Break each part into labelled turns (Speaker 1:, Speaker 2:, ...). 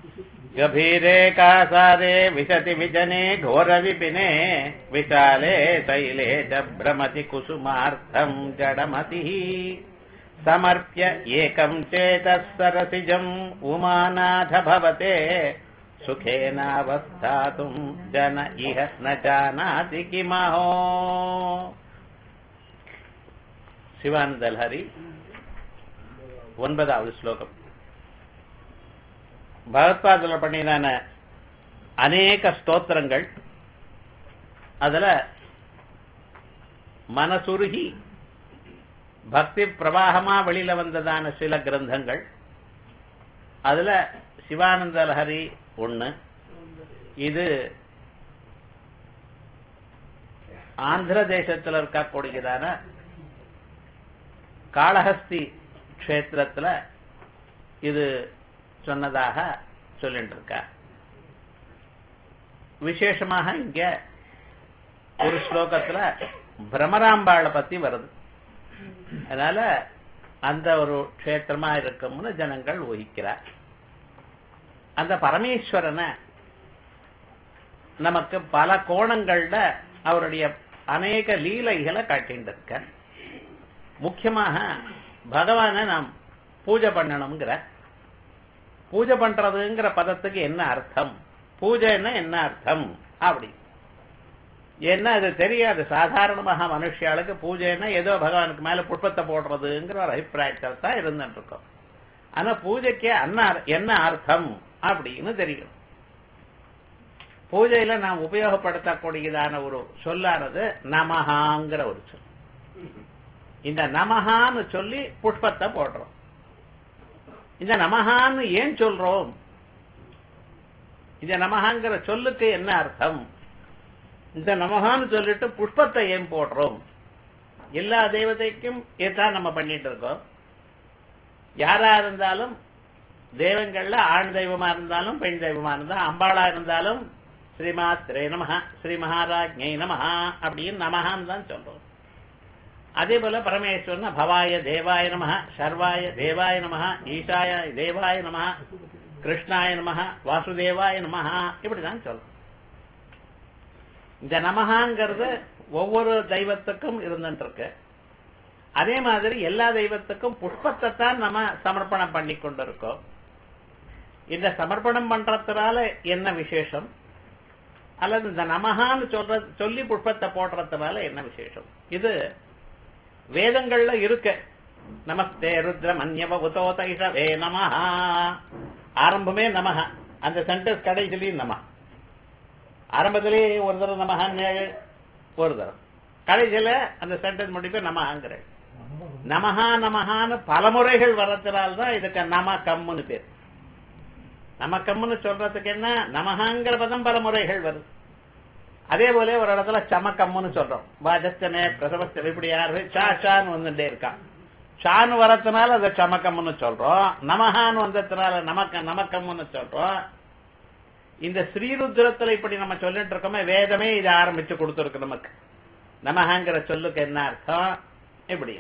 Speaker 1: गभीरे कासारे विशति विजने घोरविपिने विशाले Shelley च भ्रमति कुसुमार्थम् जडमतिः समर्प्य एकम् चेतः सरसिजम् उमानाथ भवते सुखेनावस्थातुम् जन इह न जानाति किमहो சிவானந்தல்ஹரி ஒன்பதாவது ஸ்லோகம் பகவத்பாதில் பண்ணினான அநேக ஸ்தோத்திரங்கள் அதுல மனசுருகி பக்தி பிரவாகமா வெளியில வந்ததான சில கிரந்தங்கள் அதுல சிவானந்த லஹரி ஒண்ணு இது ஆந்திர தேசத்தில் இருக்கக்கூடியதான காளஹஸ்தி க்ஷேத்திரத்துல இது சொன்னதாக சொல்லிட்டு இருக்க விசேஷமாக இங்க ஒரு ஸ்லோகத்துல பிரமராம்பாளை பத்தி வருது அதனால அந்த ஒரு க்ஷேத்திரமா இருக்கும்னு ஜனங்கள் ஊகிக்கிறார் அந்த பரமேஸ்வரனை நமக்கு பல கோணங்கள்ல அவருடைய அநேக லீலைகளை காட்டிட்டு இருக்க முக்கியமாக பகவானை நாம் பூஜை பண்ணணுங்கிற பூஜை பண்றதுங்கிற பதத்துக்கு என்ன அர்த்தம் பூஜைன்னா என்ன அர்த்தம் அப்படி என்ன அது தெரியாது சாதாரணமாக மனுஷியாளுக்கு பூஜைன்னா ஏதோ பகவானுக்கு மேல புஷ்பத்தை போடுறதுங்கிற ஒரு அபிப்பிராயத்தில் தான் இருந்துட்டு இருக்கோம் ஆனா பூஜைக்கு என்ன என்ன அர்த்தம் அப்படின்னு தெரியும் பூஜையில நாம் உபயோகப்படுத்தக்கூடியதான ஒரு சொல்லானது நமஹாங்கிற ஒரு சொல் இந்த நமஹான்னு சொல்லி புஷ்பத்தை போடுறோம் இந்த நமஹான்னு ஏன் சொல்றோம் இந்த நமஹாங்கிற சொல்லுக்கு என்ன அர்த்தம் இந்த நமஹான்னு சொல்லிட்டு புஷ்பத்தை ஏன் போடுறோம் எல்லா தெய்வத்தைக்கும் இதான் நம்ம பண்ணிட்டு இருக்கோம் யாரா இருந்தாலும் தெய்வங்கள்ல ஆண் தெய்வமா இருந்தாலும் பெண் தெய்வமா இருந்தாலும் அம்பாளா இருந்தாலும் ஸ்ரீமாத்ரே நமஹா ஸ்ரீ மகாராஜ்ஞை நமஹா அப்படின்னு நமஹான்னு தான் சொல்றோம் அதே போல பரமேஸ்வரன் பவாய தேவாய நம சர்வாய தேவாய நம ஈசாய தேவாய நம கிருஷ்ணாய நம வாசுதேவாய நம இப்படிதான் சொல்றோம் இந்த நமகாங்கிறது ஒவ்வொரு தெய்வத்துக்கும் இருந்துட்டு இருக்கு அதே மாதிரி எல்லா தெய்வத்துக்கும் புஷ்பத்தை தான் நம்ம சமர்ப்பணம் பண்ணி கொண்டிருக்கோம் இந்த சமர்ப்பணம் பண்றதுனால என்ன விசேஷம் அல்லது இந்த நமகான்னு சொல்ற சொல்லி புஷ்பத்தை போடுறதுனால என்ன விசேஷம் இது வேதங்கள்ல இருக்க நமஸ்தே ருத்ரம் அந்யவ உதோத இஷவே நமஹா ஆரம்பமே நமஹ அந்த சென்டென்ஸ் கடைசிலையும் நம ஆரம்பத்திலே ஒரு தரம் நமஹான்னு ஒரு தரம் கடைசியில அந்த சென்டென்ஸ் முடிப்ப நமஹாங்கிற நமஹா நமஹான்னு பல முறைகள் வர்றதுனால்தான் இதுக்கு நம கம்முன்னு பேர் நம கம்முன்னு சொல்றதுக்கு என்ன நமஹாங்கிற பதம் பல முறைகள் வருது அதே போல ஒரு இடத்துல சமக்கம்னு சொல்றோம் வாஜஸ்தமே பிரசவஸ்தம் இப்படி யாரு சா ஷான்னு வந்துட்டே இருக்கான் ஷான்னு வரதுனால அதை சமக்கம்னு சொல்றோம் நமஹான்னு வந்ததுனால நமக்க நமக்கம்னு சொல்றோம் இந்த ஸ்ரீருத்ரத்துல இப்படி நம்ம சொல்லிட்டு இருக்கோமே வேதமே இதை ஆரம்பிச்சு கொடுத்துருக்கு நமக்கு நமஹாங்கிற சொல்லுக்கு என்ன அர்த்தம் இப்படி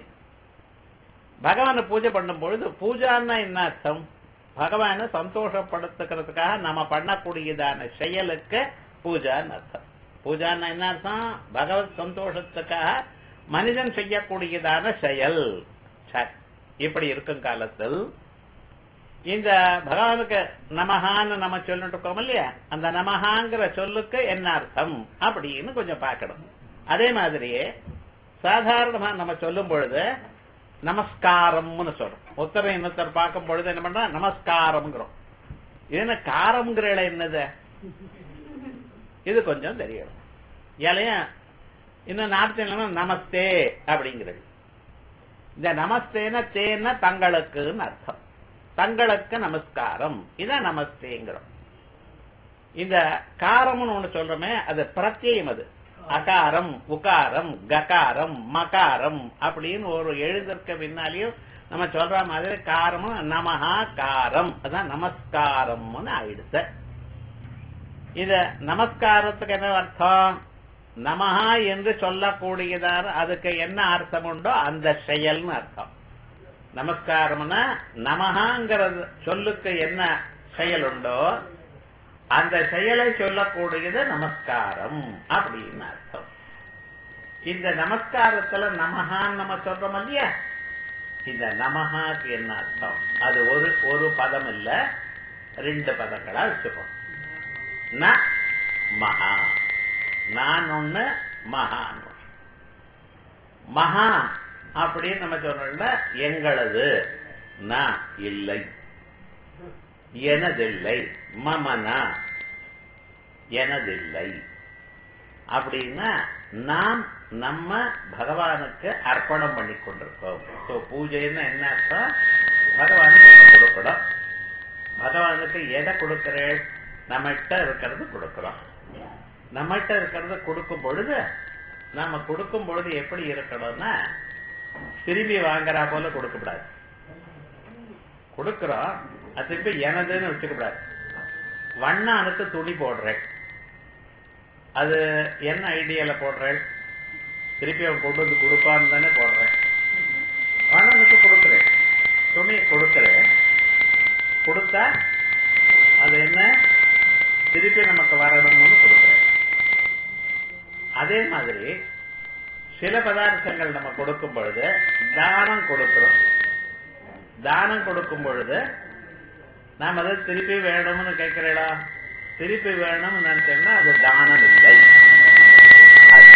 Speaker 1: பகவானை பூஜை பண்ணும் பொழுது பூஜான்னா என்ன அர்த்தம் பகவானை சந்தோஷப்படுத்துக்கிறதுக்காக நம்ம பண்ணக்கூடியதான செயலுக்கு பூஜான்னு அர்த்தம் பூஜான்னா என்ன அர்த்தம் பகவத் சந்தோஷத்துக்காக மனிதன் செய்யக்கூடியதான செயல் இப்படி இருக்கும் காலத்தில் இந்த பகவானுக்கு நமஹான்னு நம்ம சொல்லிட்டு இருக்கோம் இல்லையா அந்த நமஹாங்கிற சொல்லுக்கு என்ன அர்த்தம் அப்படின்னு கொஞ்சம் பார்க்கணும் அதே மாதிரியே சாதாரணமா நம்ம சொல்லும் பொழுது நமஸ்காரம்னு சொல்றோம் ஒருத்தர் இன்னொருத்தர் பார்க்கும் பொழுது என்ன பண்றோம் நமஸ்காரம்ங்கிறோம் இது காரம்ங்கிற இடம் என்னது இது கொஞ்சம் தெரியணும் ஏழையா இன்னும் நார்த்து நமஸ்தே அப்படிங்கிறது இந்த நமஸ்தேன தேன தங்களுக்குன்னு அர்த்தம் தங்களுக்கு நமஸ்காரம் இதான் நமஸ்தேங்கிறோம் இந்த காரம்னு ஒண்ணு சொல்றோமே அது பிரத்யம் அது அகாரம் உகாரம் ககாரம் மகாரம் அப்படின்னு ஒரு எழுதிருக்க பின்னாலையும் நம்ம சொல்ற மாதிரி காரமும் நமஹா காரம் அதான் நமஸ்காரம்னு ஆயிடுச்சு இத நமஸ்காரத்துக்கு என்ன அர்த்தம் நமஹா என்று சொல்லக்கூடியதான அதுக்கு என்ன அர்த்தம் உண்டோ அந்த செயல்னு அர்த்தம் நமஸ்காரம்னா நமஹாங்கிறது சொல்லுக்கு என்ன செயல் உண்டோ அந்த செயலை சொல்லக்கூடியது நமஸ்காரம் அப்படின்னு அர்த்தம் இந்த நமஸ்காரத்துல நமஹான்னு நம்ம சொல்றோம் இல்லையா இந்த நமஹாக்கு என்ன அர்த்தம் அது ஒரு ஒரு பதம் இல்ல ரெண்டு பதங்களா வச்சுப்போம் ந மகா நான் ஒண்ணு மகான் ஒண்ணு. மகா அப்படின்னு நம்ம சொல்றோம்ல எங்களது நான் இல்லை எனதில்லை மமனா எனதில்லை அப்படின்னா நாம் நம்ம பகவானுக்கு அர்ப்பணம் பண்ணி கொண்டிருக்கோம் ஸோ பூஜைன்னு என்ன அர்த்தம் பகவானுக்கு நம்ம கொடுக்கணும் பகவானுக்கு எதை கொடுக்கிறேன் நம்மகிட்ட இருக்கிறது கொடுக்கிறோம் நம்மகிட்ட இருக்கிறது கொடுக்கும் பொழுது நாம கொடுக்கும் பொழுது எப்படி இருக்கணும்னா திரும்பி வாங்குறா போல கொடுக்கக்கூடாது கொடுக்கிறோம் அது திருப்பி எனதுன்னு வச்சுக்கூடாது வண்ணானுக்கு துணி போடுறேன் அது என்ன ஐடியால போடுறேன் திருப்பி அவன் கொண்டு வந்து கொடுப்பான்னு தானே போடுறேன் வண்ணனுக்கு கொடுக்குறேன் துணி கொடுக்குறேன் கொடுத்தா அது என்ன திருப்பி நமக்கு வரணும்னு கொடுக்குறேன் அதே மாதிரி சில பதார்த்தங்கள் நம்ம கொடுக்கும் பொழுது தானம் கொடுக்கிறோம் தானம் கொடுக்கும் பொழுது நாம் அதை திருப்பி வேணும்னு கேட்கிறீடா திருப்பி வேணும்னு நினைச்சோம்னா அது தானம் இல்லை அது-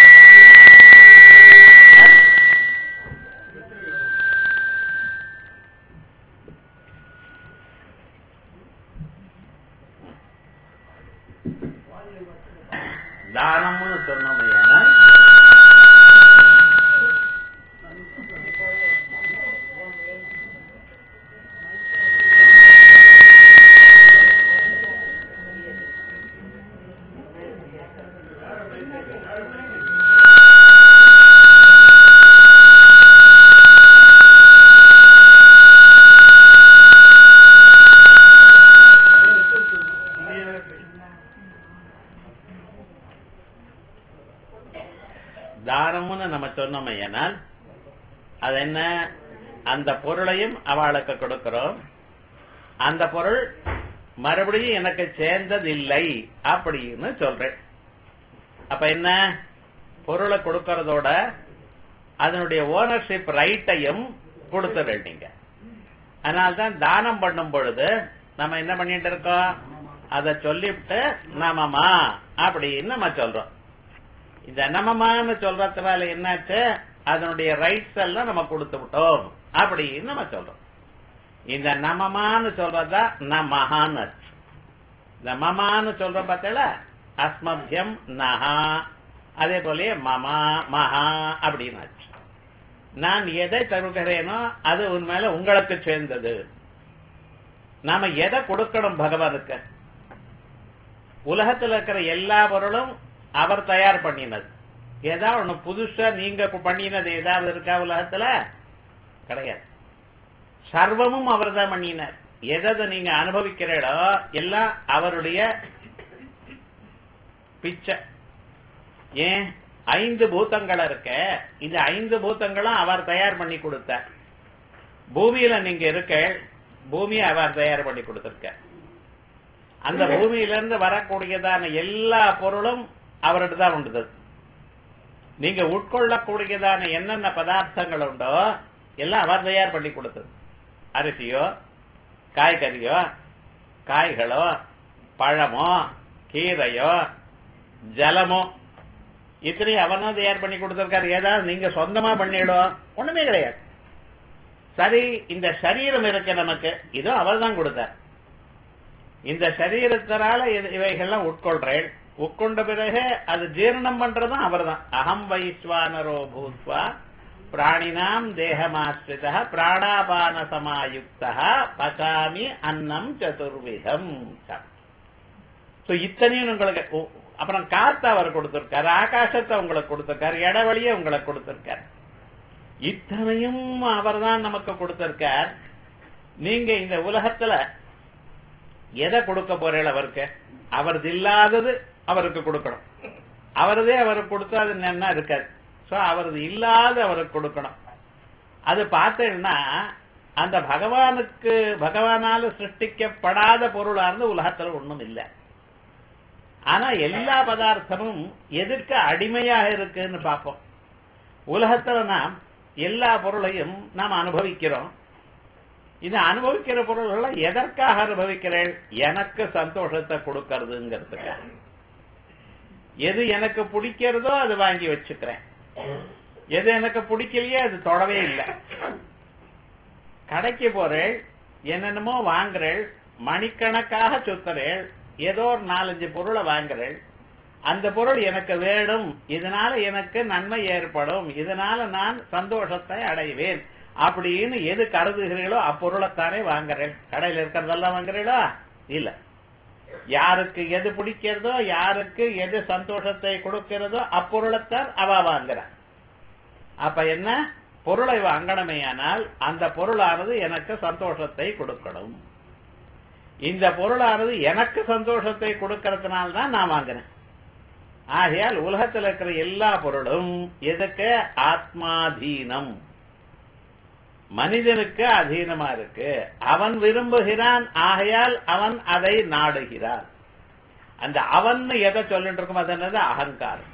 Speaker 1: தானம்னு சொன்னோம் தானம்னு நம்ம சொன்னோம் ஏனால் அது என்ன அந்த பொருளையும் அவளுக்கு கொடுக்கிறோம் அந்த பொருள் மறுபடியும் எனக்கு சேர்ந்ததில்லை அப்படின்னு சொல்றேன் அப்ப என்ன பொருளை கொடுக்கறதோட அதனுடைய ஓனர்ஷிப் ரைட்டையும் கொடுத்துடுறேன் நீங்க அதனால்தான் தானம் பண்ணும் பொழுது நம்ம என்ன பண்ணிட்டு இருக்கோம் அதை சொல்லிவிட்டு நமமா அப்படின்னு நம்ம சொல்றோம் இந்த நமமான்னு சொல்றதுனால என்னாச்சு அதனுடைய ரைட்ஸ் எல்லாம் நம்ம கொடுத்து விட்டோம் அப்படின்னு நம்ம சொல்றோம் இந்த நமமான்னு சொல்றதா நமஹான்னு அர்த்தம். இந்த மமான்னு சொல்றோம் பார்த்தல அஸ்மபியம் நஹா அதே போலயே மமா மகா அப்படின்னு ஆச்சு நான் எதை தருகிறேனோ அது உண்மையில உங்களுக்கு சேர்ந்தது நாம எதை கொடுக்கணும் பகவானுக்கு உலகத்துல இருக்கிற எல்லா பொருளும் அவர் தயார் பண்ணினது ஏதாவது ஒண்ணு புதுசா நீங்க பண்ணினது ஏதாவது இருக்கா உலகத்துல கிடையாது சர்வமும் அவர் தான் பண்ணினார் எதை நீங்க அனுபவிக்கிறீடோ எல்லாம் அவருடைய பிச்சை ஏன் ஐந்து பூத்தங்கள் இருக்க இந்த ஐந்து பூத்தங்களும் அவர் தயார் பண்ணி கொடுத்தார் பூமியில நீங்க இருக்க பூமியை அவர் தயார் பண்ணி கொடுத்திருக்க அந்த பூமியிலிருந்து வரக்கூடியதான எல்லா பொருளும் அவர்கிட்ட தான் உண்டு நீங்க உட்கொள்ளக்கூடியதான என்னென்ன பதார்த்தங்கள் உண்டோ எல்லாம் அவர் தயார் பண்ணி கொடுத்தது அரிசியோ காய்கறியோ காய்களோ பழமோ கீரையோ ஜலமோ இத்தனையும் அவர் தான் தயார் பண்ணி கொடுத்திருக்காரு ஏதாவது நீங்க சொந்தமா பண்ணிடும் ஒண்ணுமே கிடையாது சரி இந்த சரீரம் இருக்கு நமக்கு இதுவும் அவர் தான் கொடுத்தார் இந்த சரீரத்தினால இது- இவைகள்லாம் உட்கொள்றேன் உட்கொண்ட பிறகு அது ஜீரணம் பண்றதும் அவர்தான் அகம் வைஸ்வானரோ பூத்வா பிராணினாம் தேகமாஸ்ரிதா பிராணாபான சமாயுக்தா பகாமி அன்னம் சதுர்விதம் சோ இத்தனையும் உங்களுக்கு ஓ, அப்புறம் காத்து அவர் கொடுத்திருக்காரு ஆகாசத்தை உங்களுக்கு கொடுத்திருக்காரு இடவழிய உங்களுக்கு கொடுத்திருக்காரு இத்தனையும் அவர்தான் நமக்கு கொடுத்திருக்கார் நீங்க இந்த உலகத்துல எதை கொடுக்க போறீங்க அவருக்கு அவரது இல்லாதது அவருக்கு கொடுக்கணும் அவரதே அவருக்கு கொடுத்தா அது என்ன இருக்காது சோ அவரது இல்லாத அவருக்கு கொடுக்கணும் அது பார்த்தீங்கன்னா அந்த பகவானுக்கு பகவானால சிருஷ்டிக்கப்படாத பொருளானது உலகத்துல ஒண்ணும் இல்லை ஆனா எல்லா பதார்த்தமும் எதற்கு அடிமையாக இருக்குன்னு பார்ப்போம் உலகத்துல நாம் எல்லா பொருளையும் நாம் அனுபவிக்கிறோம் இந்த அனுபவிக்கிற பொருள்களை எதற்காக அனுபவிக்கிறேன் எனக்கு சந்தோஷத்தை கொடுக்கறதுங்கிறதுக்காக எது எனக்கு பிடிக்கிறதோ அது வாங்கி வச்சுக்கிறேன் எது எனக்கு பிடிக்கலையோ அது தொடவே இல்லை கடைக்கு போறேள் என்னென்னமோ வாங்குறேள் மணிக்கணக்காக சுத்துறேள் ஏதோ ஒரு நாலஞ்சு பொருளை வாங்குறேள் அந்த பொருள் எனக்கு வேணும் இதனால எனக்கு நன்மை ஏற்படும் இதனால நான் சந்தோஷத்தை அடைவேன் அப்படின்னு எது கருதுகிறீர்களோ அப்பொருளைத்தானே வாங்குறேன் கடையில் இருக்கிறதெல்லாம் வாங்குறீங்களோ இல்ல யாருக்கு எது பிடிக்கிறதோ யாருக்கு எது சந்தோஷத்தை கொடுக்கிறதோ அப்பொருளைத்தான் அவ வாங்குறான் அப்ப என்ன பொருளை வாங்கணுமேயானால் அந்த பொருளானது எனக்கு சந்தோஷத்தை கொடுக்கணும் இந்த பொருளானது எனக்கு சந்தோஷத்தை கொடுக்கறதுனால தான் நான் வாங்கினேன் ஆகையால் உலகத்தில் இருக்கிற எல்லா பொருளும் எதுக்கு ஆத்மாதீனம் மனிதனுக்கு அதீனமா இருக்கு அவன் விரும்புகிறான் ஆகையால் அவன் அதை நாடுகிறான் அந்த அவன் எதை சொல்லிட்டு இருக்கும் அது என்னது அகங்காரம்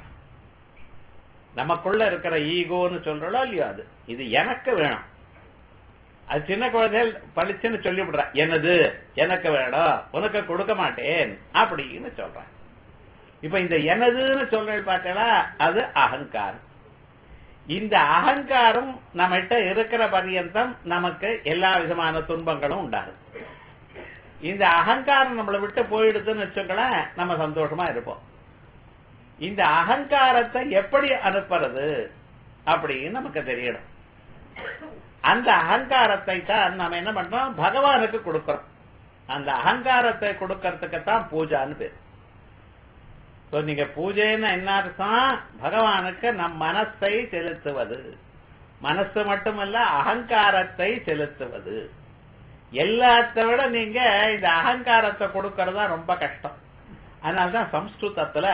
Speaker 1: நமக்குள்ள இருக்கிற ஈகோன்னு சொல்றோம் இல்லையோ அது இது எனக்கு வேணும் அது சின்ன குழந்தைகள் பளிச்சுன்னு சொல்லிவிடுறான் எனது எனக்கு வேணும் உனக்கு கொடுக்க மாட்டேன் அப்படின்னு சொல்றான் இப்ப இந்த எனதுன்னு சொல்றேன் பார்த்தா அது அகங்காரம் இந்த அகங்காரம் நம்மகிட்ட இருக்கிற பர்யந்தம் நமக்கு எல்லா விதமான துன்பங்களும் உண்டாகும் இந்த அகங்காரம் நம்மளை விட்டு போயிடுதுன்னு வச்சுங்களேன் நம்ம சந்தோஷமா இருப்போம் இந்த அகங்காரத்தை எப்படி அனுப்புறது அப்படின்னு நமக்கு தெரியணும் அந்த அகங்காரத்தை தான் நம்ம என்ன பண்றோம் பகவானுக்கு கொடுக்கிறோம் அந்த அகங்காரத்தை கொடுக்கறதுக்கு தான் பூஜான்னு பேர் So, நீங்க பூஜைன்னு என்ன அர்த்தம் பகவானுக்கு நம் மனசை செலுத்துவது மனசு மட்டுமல்ல அகங்காரத்தை செலுத்துவது எல்லாத்த விட நீங்க இந்த அகங்காரத்தை கொடுக்கறதா ரொம்ப கஷ்டம் அதனால்தான் சம்ஸ்கிருதத்துல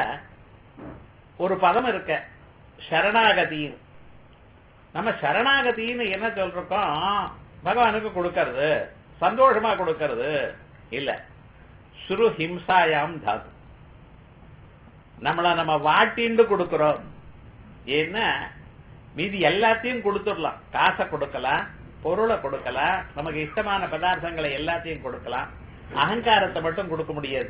Speaker 1: ஒரு பதம் இருக்க சரணாகதின்னு நம்ம சரணாகதின்னு என்ன சொல்றோம் பகவானுக்கு கொடுக்கறது சந்தோஷமா கொடுக்கறது இல்ல சுரு ஹிம்சாயாம் தாது நம்மள நம்ம வாட்டிண்டு கொடுக்கிறோம் ஏன்னா மீதி எல்லாத்தையும் கொடுத்துடலாம் காசை கொடுக்கலாம் பொருளை கொடுக்கலாம் நமக்கு இஷ்டமான பதார்த்தங்களை எல்லாத்தையும் கொடுக்கலாம் அகங்காரத்தை மட்டும் கொடுக்க முடியாது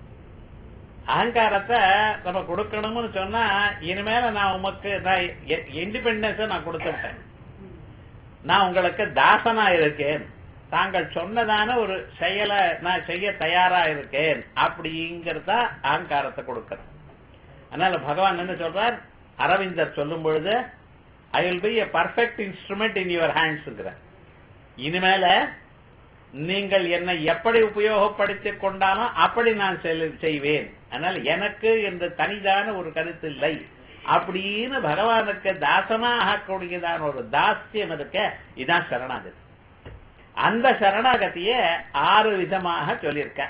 Speaker 1: அகங்காரத்தை நம்ம கொடுக்கணும்னு சொன்னா இனிமேல நான் உமக்கு நான் இண்டிபெண்டன்ஸ நான் கொடுத்துட்டேன் நான் உங்களுக்கு தாசனா இருக்கேன் தாங்கள் சொன்னதான ஒரு செயலை நான் செய்ய தயாரா இருக்கேன் அப்படிங்கறத அகங்காரத்தை கொடுக்கறது அதனால பகவான் என்ன சொல்றார் அரவிந்தர் சொல்லும் பொழுது I will be a perfect instrument in your ஹேண்ட்ஸ்ங்கிற இனிமேல நீங்கள் என்னை எப்படி உபயோகப்படுத்திக் கொண்டாலும் அப்படி நான் செய்வேன் அதனால எனக்கு என்று தனிதான ஒரு கருத்து இல்லை அப்படின்னு பகவானுக்கு தாசனாக கூடியதான ஒரு தாஸ்யம் இருக்க இதான் சரணாகதி அந்த சரணாகதிய ஆறு விதமாக சொல்லியிருக்க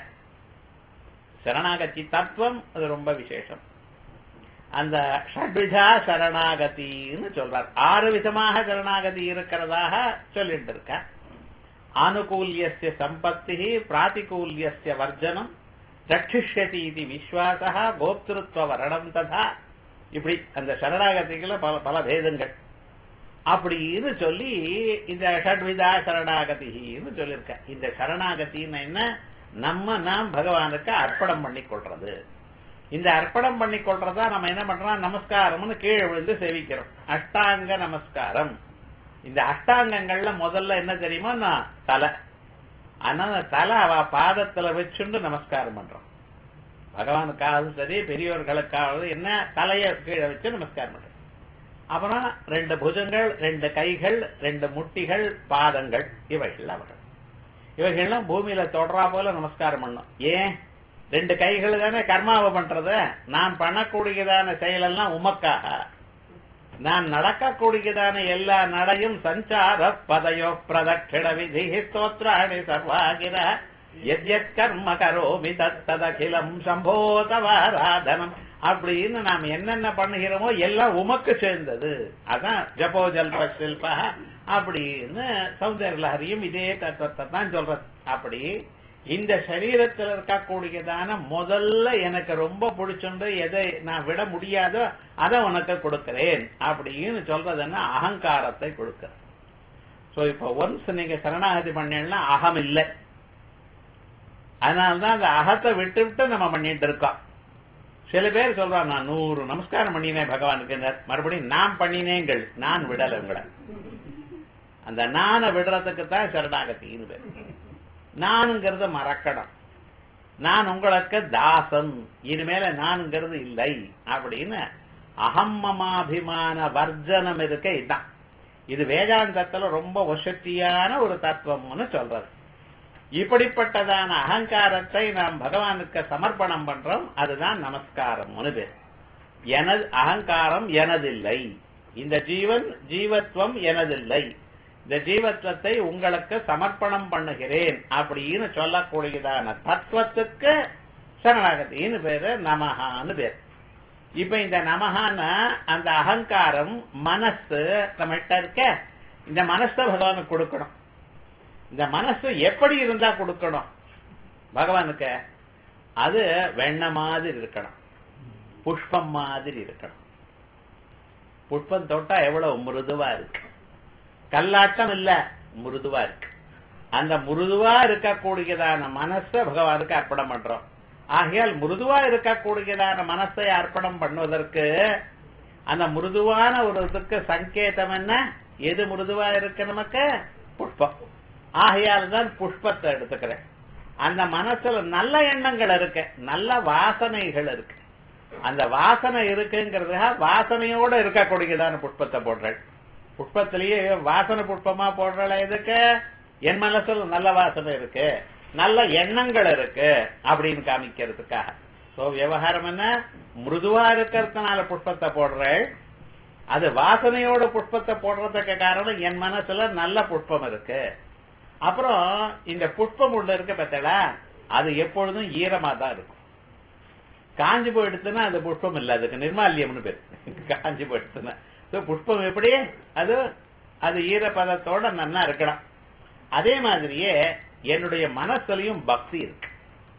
Speaker 1: சரணாகதி தத்துவம் அது ரொம்ப விசேஷம் அந்த ஷட்விதா சரணாகதின்னு சொல்றார் ஆறு விதமாக சரணாகதி இருக்கிறதாக சொல்லிட்டு இருக்க ஆனுகூல்யஸ்ய சம்பத்தி பிராதிகூல்யஸ்ய வர்ஜனம் ரட்சிஷ்யதி இது விஸ்வாசா கோப்திருத்துவ வரணம் ததா இப்படி அந்த சரணாகதிகள பல பல பேதங்கள் அப்படின்னு சொல்லி இந்த ஷட்விதா சரணாகதின்னு சொல்லியிருக்க இந்த சரணாகத்தின்னு என்ன நம்ம நாம் பகவானுக்கு அர்ப்பணம் பண்ணி கொள்றது இந்த அர்ப்பணம் பண்ணி கொள்றதா நம்ம என்ன பண்றோம் நமஸ்காரம்னு கீழே விழுந்து சேவிக்கிறோம் அஷ்டாங்க நமஸ்காரம் இந்த அஷ்டாங்கங்கள்ல முதல்ல என்ன தெரியுமா நான் தலை ஆனா அந்த தலை அவ பாதத்துல வச்சுண்டு நமஸ்காரம் பண்றோம் பகவானுக்காவது சரி பெரியவர்களுக்காவது என்ன தலைய கீழே வச்சு நமஸ்காரம் பண்றோம் அப்புறம் ரெண்டு புஜங்கள் ரெண்டு கைகள் ரெண்டு முட்டிகள் பாதங்கள் இவைகள் அவர்கள் இவைகள்லாம் பூமியில தொடரா போல நமஸ்காரம் பண்ணும் ஏன் ரெண்டு கைகள் தானே கர்மாவை பண்றது நான் பண்ணக்கூடியதான செயலெல்லாம் உமக்காக நான் நடக்கக்கூடியதான எல்லா நடையும் சஞ்சார பதையோ பிரதட்சிண விதி ஸ்தோத்ராணி சர்வாகிர எத்யத் கர்ம கரோமி தத்ததகிலம் சம்போதவாராதனம் அப்படின்னு நாம் என்னென்ன பண்ணுகிறோமோ எல்லாம் உமக்கு சேர்ந்தது அதான் ஜபோ ஜல்ப சில்பா அப்படின்னு சௌந்தர்லஹரியும் இதே தத்துவத்தை தான் சொல்றது அப்படி இந்த சரீரத்தில் இருக்கக்கூடியதான முதல்ல எனக்கு ரொம்ப பிடிச்சுண்டு எதை நான் விட முடியாதோ அதை உனக்கு கொடுக்கிறேன் அப்படின்னு சொல்றதுன்னா அகங்காரத்தை கொடுக்கிறேன் சோ இப்ப ஒன்ஸ் நீங்க சரணாகதி பண்ணீங்கன்னா அகம் இல்லை அதனாலதான் அந்த அகத்தை விட்டு விட்டு நம்ம பண்ணிட்டு இருக்கோம் சில பேர் சொல்றாங்க நான் நூறு நமஸ்காரம் பண்ணினேன் பகவானுக்கு மறுபடியும் நான் பண்ணினேங்கள் நான் விடல உங்களை அந்த நானை விடுறதுக்கு தான் சரணாகத்தின்னு பேர் நானுங்கிறத மறக்கணும் நான் உங்களுக்கு தாசன் இனிமேல நான்ங்கிறது இல்லை அப்படின்னு அகம்மமாபிமான வர்ஜனம் இருக்க இதுதான் இது வேதாந்தத்துல ரொம்ப வசத்தியான ஒரு தத்துவம்னு சொல்றது இப்படிப்பட்டதான அகங்காரத்தை நாம் பகவானுக்கு சமர்ப்பணம் பண்றோம் அதுதான் நமஸ்காரம்னு பேர் எனது அகங்காரம் எனதில்லை இந்த ஜீவன் ஜீவத்வம் எனதில்லை இந்த ஜீவத்வத்தை உங்களுக்கு சமர்ப்பணம் பண்ணுகிறேன் அப்படின்னு சொல்லக்கூடியதான தத்துவத்துக்கு சரணாகத்தின்னு பேரு நமகான்னு பேர் இப்ப இந்த நமகான அந்த அகங்காரம் மனசு நம்மகிட்ட இருக்க இந்த மனசை பகவானுக்கு கொடுக்கணும் இந்த மனசு எப்படி இருந்தா கொடுக்கணும் பகவானுக்கு அது வெண்ண மாதிரி இருக்கணும் புஷ்பம் மாதிரி இருக்கணும் புஷ்பம் தொட்டா எவ்வளவு மிருதுவா இருக்கு கல்லாட்டம் இல்ல மிருதுவா இருக்கு அந்த மிருதுவா இருக்கக்கூடியதான மனசை பகவானுக்கு அர்ப்பணம் பண்றோம் ஆகையால் மிருதுவா இருக்கக்கூடியதான மனசை அர்ப்பணம் பண்ணுவதற்கு அந்த மிருதுவான ஒரு இதுக்கு சங்கேதம் என்ன எது மிருதுவா இருக்கு நமக்கு புஷ்பம் ஆகையால் தான் புஷ்பத்தை எடுத்துக்கிறேன் அந்த மனசுல நல்ல எண்ணங்கள் இருக்கு நல்ல வாசனைகள் இருக்கு அந்த வாசனை இருக்குங்கிறதுக்காக வாசனையோட இருக்கக்கூடியதான புஷ்பத்தை போடுறேன் புஷ்பத்திலேயே வாசனை புஷ்பமா போடுறல எதுக்கு என் மனசுல நல்ல வாசனை இருக்கு நல்ல எண்ணங்கள் இருக்கு அப்படின்னு காமிக்கிறதுக்காக சோ விவகாரம் என்ன மிருதுவா இருக்கிறதுனால புஷ்பத்தை போடுறேன் அது வாசனையோட புஷ்பத்தை போடுறதுக்கு காரணம் என் மனசுல நல்ல புஷ்பம் இருக்கு அப்புறம் இந்த புஷ்பம் உள்ள இருக்க பார்த்தடா அது எப்பொழுதும் ஈரமா தான் இருக்கும் காஞ்சி போயிடுச்சுன்னா அது புஷ்பம் இல்ல அதுக்கு நிர்மால்யம்னு பேர் காஞ்சி போயிடுச்சுன்னா So, புஷ்பம் எப்படி அது அது ஈரப்பதத்தோட நன்னா இருக்கணும் அதே மாதிரியே என்னுடைய மனசுலயும் பக்தி இருக்கு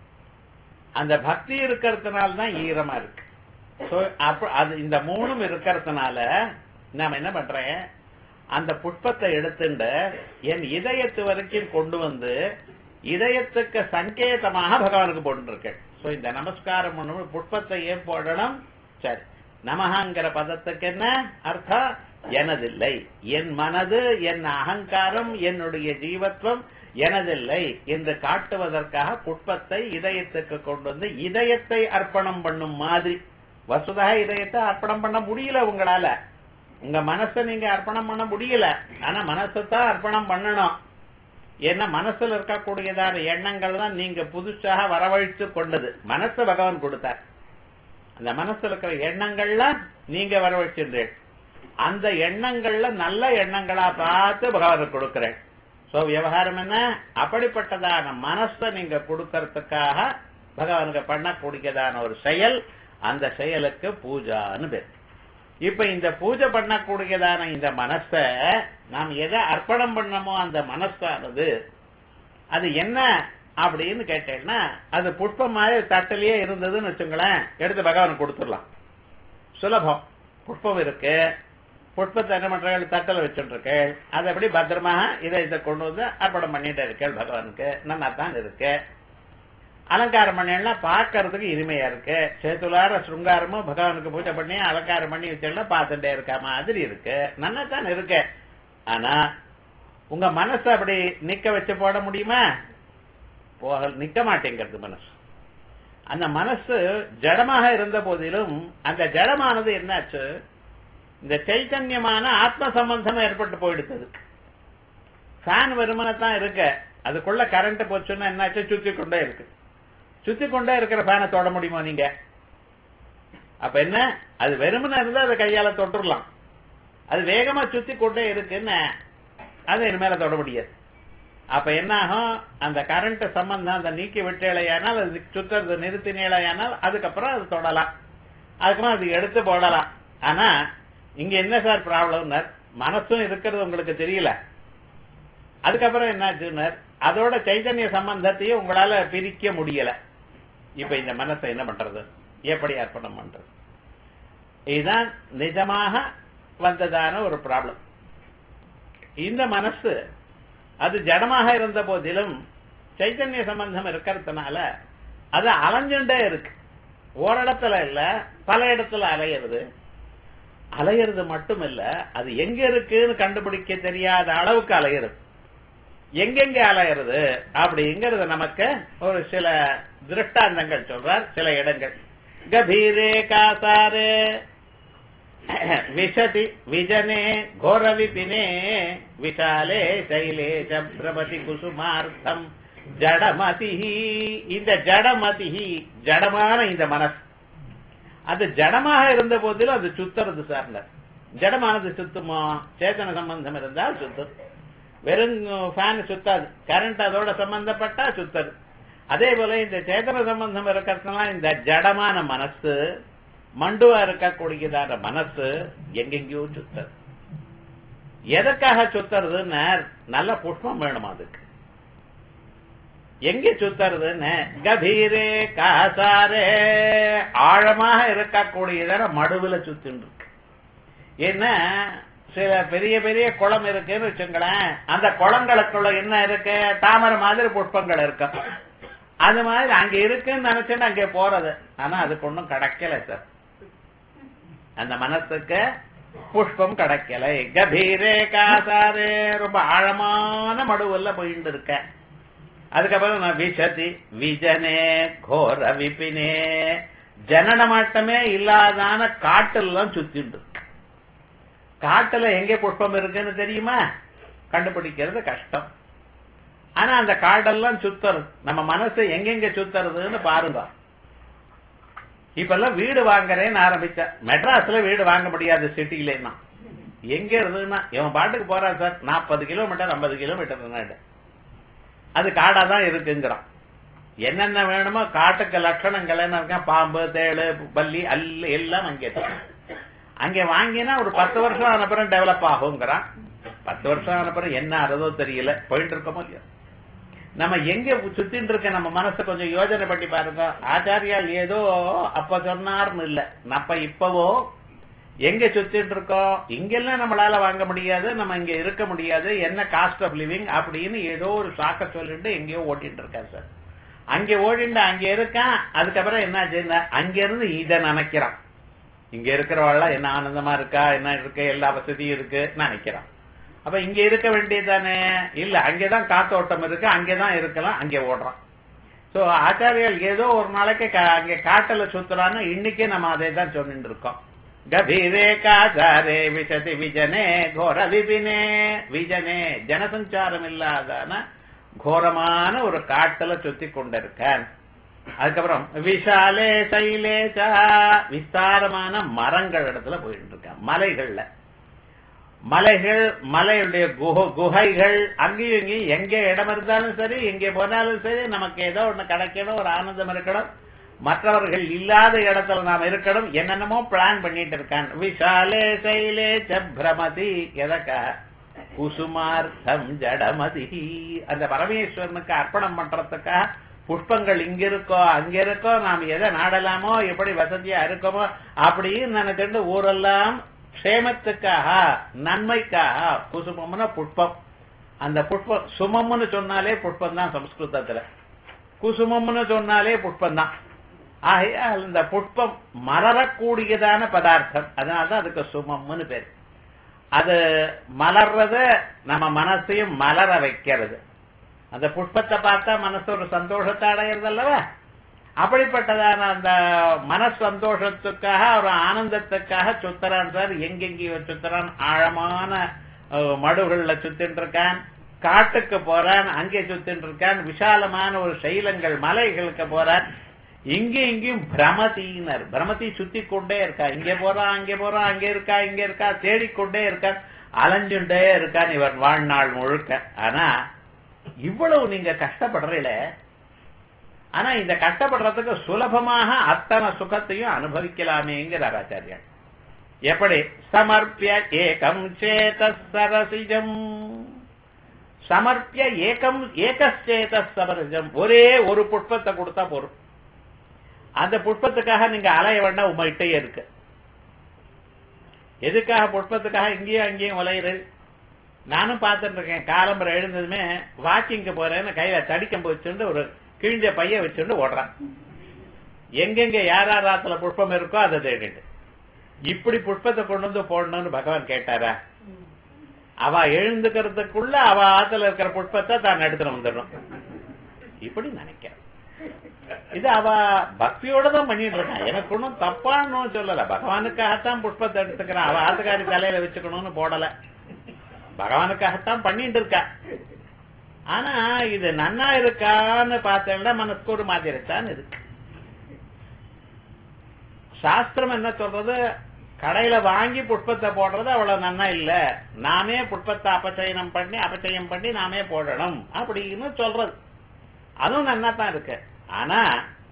Speaker 1: அந்த பக்தி இருக்கிறதுனால தான் ஈரமா இருக்கு So, அப்ப அது இந்த மூணும் இருக்கிறதுனால நாம என்ன பண்றேன் அந்த புஷ்பத்தை எடுத்துண்டு என் இதயத்து வரைக்கும் கொண்டு வந்து இதயத்துக்கு சங்கேதமாக பகவானுக்கு போட்டுருக்கேன் சோ இந்த நமஸ்காரம் பண்ணும் புஷ்பத்தை ஏன் போடணும் சரி நமகாங்கிற பதத்துக்கு என்ன அர்த்தம் எனதில்லை என் மனது என் அகங்காரம் என்னுடைய ஜீவத்வம் எனதில்லை என்று காட்டுவதற்காக புஷ்பத்தை இதயத்துக்கு கொண்டு வந்து இதயத்தை அர்ப்பணம் பண்ணும் மாதிரி வசுதா இதயத்தை அர்ப்பணம் பண்ண முடியல உங்களால உங்க மனசை நீங்க அர்ப்பணம் பண்ண முடியல ஆனா மனசை தான் அர்ப்பணம் பண்ணணும் ஏன்னா மனசுல இருக்கக்கூடியதான எண்ணங்கள் தான் நீங்க புதுசாக வரவழைத்து கொண்டது மனசை பகவான் கொடுத்தார் அந்த மனசுல இருக்கிற எண்ணங்கள்லாம் நீங்க வரவழைச்சிருந்தேன் அந்த எண்ணங்கள்ல நல்ல எண்ணங்களா பார்த்து பகவானுக்கு கொடுக்கிறேன் சோ விவகாரம் என்ன அப்படிப்பட்டதான மனசை நீங்க கொடுக்கறதுக்காக பகவானுக்கு பண்ணக்கூடியதான ஒரு செயல் அந்த செயலுக்கு பூஜான்னு பேர் இப்ப இந்த பூஜை பண்ணக்கூடியதான இந்த மனச நாம் எதை அர்ப்பணம் பண்ணமோ அந்த மனசானது அது என்ன அப்படின்னு கேட்டேன்னா அது புஷ்பம் மாதிரி தட்டிலேயே இருந்ததுன்னு வச்சுங்களேன் எடுத்து பகவானுக்கு கொடுத்துடலாம் சுலபம் புஷ்பம் இருக்கு புஷ்பத்தை என்ன பண்றாங்க தட்டில் வச்சுட்டு இருக்கேன் அதை எப்படி பத்திரமாக இதை இதை கொண்டு வந்து அர்ப்பணம் பண்ணிட்டு இருக்கேன் பகவானுக்கு நல்லா தான் இருக்கு அலங்காரம் பண்ணா பார்க்கறதுக்கு இனிமையா இருக்கு சேத்துலார சுருங்காரமும் பகவானுக்கு பூஜை பண்ணி அலங்காரம் பண்ணி வச்சோம்னா பார்த்துட்டே இருக்க மாதிரி இருக்கு நல்லா தான் இருக்கு ஆனா உங்க மனசு அப்படி நிக்க வச்சு போட முடியுமா போக நிக்க மாட்டேங்கிறது மனசு அந்த மனசு ஜடமாக இருந்த போதிலும் அந்த ஜடமானது என்னாச்சு இந்த சைத்தன்யமான ஆத்ம சம்பந்தம் ஏற்பட்டு போயிடுத்தது ஃபேன் வெறுமனை தான் இருக்கு அதுக்குள்ள கரண்ட் போச்சுன்னா என்னாச்சு சுத்தி கொண்டே இருக்கு சுத்தி கொண்டே இருக்கிற ஃபேனை தொட முடியுமா நீங்க அப்ப என்ன அது வெறுமனை இருந்தா அதை கையால தொட்டுடலாம் அது வேகமா சுத்தி கொண்டே இருக்குன்னு அதை இனிமேல தொட முடியாது அப்ப என்ன ஆகும் அந்த கரண்ட் சம்பந்தம் அந்த நீக்கி விட்டேலையானால் அது சுத்துறது நிறுத்தினேலையானால் அதுக்கப்புறம் அது தொடலாம் அதுக்கப்புறம் அது எடுத்து போடலாம் ஆனா இங்க என்ன சார் ப்ராப்ளம் மனசும் இருக்கிறது உங்களுக்கு தெரியல அதுக்கப்புறம் என்னாச்சுன்னார் அதோட சைத்தன்ய சம்பந்தத்தையும் உங்களால பிரிக்க முடியல இப்ப இந்த மனசை என்ன பண்றது எப்படி அர்ப்பணம் பண்றது இதுதான் நிஜமாக வந்ததான ஒரு ப்ராப்ளம் இந்த மனசு அது ஜடமாக இருந்த போதிலும் சைத்தன்ய சம்பந்தம் இருக்கிறதுனால அது அலைஞ்சுட்டே இருக்கு ஓரிடத்துல இல்ல பல இடத்துல அலையிறது அலையிறது மட்டும் இல்ல அது எங்க இருக்குன்னு கண்டுபிடிக்க தெரியாத அளவுக்கு அலையிறது எங்கெங்க அலையிறது அப்படிங்கறது நமக்கு ஒரு சில திருஷ்டாந்தங்கள் சொல்றார் சில இடங்கள் கபீரே காசாரே விசதி விஜனே கோர விபினே விஷாலே சைலே சப்ரமதி குசுமார்த்தம் ஜடமதி இந்த ஜடமதி ஜடமான இந்த மனசு அது ஜடமாக இருந்த போதிலும் அது சுத்துறது சார்ந்த ஜடமானது சுத்துமா சேத்தன சம்பந்தம் இருந்தால் சுத்தும் வெறும் ஃபேன் சுத்தாது கரண்ட் அதோட சம்பந்தப்பட்டா சுத்தது அதே போல இந்த சேத்தன சம்பந்தம் இருக்கிறதுனால இந்த ஜடமான மனசு மண்டுவா இருக்கக்கூடியதான மனசு எங்கெங்கயோ சுத்தது எதற்காக சுத்துறதுன்னு நல்ல புஷ்பம் வேணும் அதுக்கு எங்க சுத்துறதுன்னு கபீரே காசாரே ஆழமாக இருக்கக்கூடியதான மடுவுல சுத்தின்னு இருக்கு ஏன்னா சில பெரிய பெரிய குளம் இருக்குன்னு வச்சுங்களேன் அந்த குளங்களுக்குள்ள என்ன இருக்கு தாமரை மாதிரி புஷ்பங்கள் இருக்கும் அது மாதிரி அங்க இருக்குன்னு நினைச்சுன்னு அங்க போறது ஆனா அதுக்கு ஒன்றும் கிடைக்கல சார் அந்த மனசுக்கு புஷ்பம் கிடைக்கல கபீரே காசாரே ரொம்ப ஆழமான மடுவல்ல போயிட்டு இருக்க அதுக்கப்புறம் நான் விஷதி விஜனே கோர விபினே ஜனன மாட்டமே இல்லாதான காட்டெல்லாம் சுத்திட்டு இருக்கு காட்டுல எங்க புஷ்பம் இருக்குன்னு தெரியுமா கண்டுபிடிக்கிறது கஷ்டம் ஆனா அந்த காடெல்லாம் சுத்துறது நம்ம மனசு எங்கெங்க சுத்துறதுன்னு பாருங்க இப்ப எல்லாம் வீடு வாங்குறேன்னு ஆரம்பிச்ச மெட்ராஸ்ல வீடு வாங்க முடியாது சிட்டில எங்க இருந்ததுன்னா இவன் பாட்டுக்கு போறான் சார் நாற்பது கிலோமீட்டர் ஐம்பது கிலோமீட்டர் அது காடா தான் இருக்குங்கிறான் என்னென்ன வேணுமோ காட்டுக்கு லட்சணங்கள் என்ன இருக்கா பாம்பு தேளு பல்லி அல்ல எல்லாம் அங்கே இருக்கு அங்க வாங்கினா ஒரு பத்து வருஷம் ஆனப்புறம் டெவலப் ஆகுங்கிறான் பத்து வருஷம் ஆனப்புறம் என்ன ஆறதோ தெரியல போயிட்டு இருக்கோமோ இல்லையோ நம்ம எங்க சுத்தின்னு இருக்க நம்ம மனசை கொஞ்சம் யோஜனை பண்ணி பாருங்க ஆச்சாரியால் ஏதோ அப்ப சொன்னார்னு இல்ல நம்ம இப்பவோ எங்க சுத்திட்டு இருக்கோம் இங்கெல்லாம் நம்மளால வாங்க முடியாது நம்ம இங்க இருக்க முடியாது என்ன காஸ்ட் ஆஃப் லிவிங் அப்படின்னு ஏதோ ஒரு சாக்க சொல்லிட்டு எங்கேயோ ஓட்டிட்டு இருக்காரு சார் அங்க ஓடிண்டு அங்க இருக்கான் அதுக்கப்புறம் என்ன அங்க இருந்து இதை நினைக்கிறான் இங்க இருக்கிறவாள்லாம் என்ன ஆனந்தமா இருக்கா என்ன இருக்கு எல்லா வசதியும் இருக்கு நினைக்கிறான் அப்ப இங்க இருக்க வேண்டியதானே இல்ல அங்கேதான் காத்தோட்டம் இருக்கு அங்கேதான் இருக்கலாம் அங்கே ஓடுறான் சோ ஆச்சாரியர்கள் ஏதோ ஒரு நாளைக்கு அங்க காட்டல சுத்துறான்னு இன்னைக்கே நம்ம அதை தான் சொல்லிட்டு இருக்கோம் கபீரே காச்சாரே விசதி விஜனே கோர விபினே விஜனே ஜனசஞ்சாரம் இல்லாதான கோரமான ஒரு காட்டுல சுத்தி கொண்டிருக்கேன் அதுக்கப்புறம் விஷாலே சைலேச்சா விஸ்தாரமான மரங்கள் இடத்துல போயிட்டு இருக்கேன் மலைகள்ல மலைகள் மலையுடைய குகைகள் அங்கேயும் இங்கேயும் எங்க இடம் இருந்தாலும் சரி எங்கே போனாலும் சரி நமக்கு ஏதோ ஒண்ணு கிடைக்கணும் ஒரு ஆனந்தம் இருக்கணும் மற்றவர்கள் இல்லாத இடத்துல நாம் இருக்கணும் என்னென்னமோ பிளான் பண்ணிட்டு இருக்கான் விஷாலே சைலே பிரமதி எதக்கா குசுமார்த்தம் ஜடமதி அந்த பரமேஸ்வரனுக்கு அர்ப்பணம் பண்றதுக்காக புஷ்பங்கள் இங்க இருக்கோ அங்க இருக்கோ நாம் எதை நாடலாமோ எப்படி வசதியா இருக்கோமோ அப்படின்னு நினைச்சிட்டு ஊரெல்லாம் க்ஷேமத்துக்காக நன்மைக்காக குசுமம்னா புஷ்பம் அந்த புஷ்பம் சுமம்னு சொன்னாலே புஷ்பம் தான் சம்ஸ்கிருதத்துல குசுமம்னு சொன்னாலே புஷ்பம் தான் ஆகையால் இந்த புஷ்பம் மலரக்கூடியதான பதார்த்தம் அதனாலதான் அதுக்கு சுமம்னு பேர் அது மலர்றத நம்ம மனசையும் மலர வைக்கிறது அந்த புஷ்பத்தை பார்த்தா மனசு ஒரு சந்தோஷத்தை அடையிறது அல்லவா அப்படிப்பட்டதான அந்த மன சந்தோஷத்துக்காக ஒரு ஆனந்தத்துக்காக சுத்தரான் சார் எங்கெங்கேயோ சுத்தரான் ஆழமான மடுகள்ல சுத்தின்னு இருக்கான் காட்டுக்கு போறான் அங்கே சுத்தின்னு இருக்கான் விசாலமான ஒரு சைலங்கள் மலைகளுக்கு போறான் இங்கே இங்கேயும் பிரமதியினர் பிரமதி சுத்தி கொண்டே இருக்கா இங்கே போறான் அங்கே போறான் அங்கே இருக்கா இங்க இருக்கா தேடிக்கொண்டே இருக்கான் அலைஞ்சுட்டே இருக்கான் இவன் வாழ்நாள் முழுக்க ஆனா இவ்வளவு நீங்க கஷ்டப்படுறீல ஆனா இந்த கஷ்டப்படுறதுக்கு சுலபமாக அத்தனை சுகத்தையும் அனுபவிக்கலாமேங்கிறார் ஆச்சாரியன் எப்படி சமர்ப்பிய ஏகம் சேத சரசிஜம் சமர்ப்பிய ஏகம் ஏகச்சேத சரசிஜம் ஒரே ஒரு புஷ்பத்தை கொடுத்தா போதும் அந்த புஷ்பத்துக்காக நீங்க அலைய வேண்டாம் உங்கள்கிட்டயே இருக்கு எதுக்காக புஷ்பத்துக்காக இங்கேயும் அங்கேயும் உலையிறது நானும் பார்த்துட்டு இருக்கேன் காலம்பரம் எழுந்ததுமே வாக்கிங்க்கு போறேன்னு கையில தடிக்கம்பு வச்சுட்டு ஒரு கிழிஞ்ச பைய வச்சுட்டு ஓடுறான் எங்கெங்க யார் யார் ஆத்துல புஷ்பம் இருக்கோ அதை தேடிட்டு இப்படி புஷ்பத்தை கொண்டு வந்து போடணும்னு பகவான் கேட்டாரா அவ எழுந்துக்கிறதுக்குள்ள அவ ஆத்துல இருக்கிற புஷ்பத்தை தான் எடுத்துட்டு வந்துடணும் இப்படி நினைக்கிறேன் இது அவ பக்தியோட தான் பண்ணிட்டு இருக்கான் எனக்கு ஒன்றும் தப்பான்னு சொல்லல பகவானுக்காகத்தான் புஷ்பத்தை எடுத்துக்கிறான் அவ ஆத்துக்காரி தலையில வச்சுக்கணும்னு போடல பகவானுக்காகத்தான் பண்ணிட்டு இருக்கா ஆனா இது நன்னா இருக்கான்னு பார்த்தேன்னா மனசுக்கு ஒரு மாதிரி தான் இருக்கு சாஸ்திரம் என்ன சொல்றது கடையில வாங்கி புஷ்பத்தை போடுறது அவ்வளவு நன்னா இல்ல நாமே புஷ்பத்தை அபச்சயனம் பண்ணி அபச்சயம் பண்ணி நாமே போடணும் அப்படின்னு சொல்றது அதுவும் நன்னா தான் இருக்கு ஆனா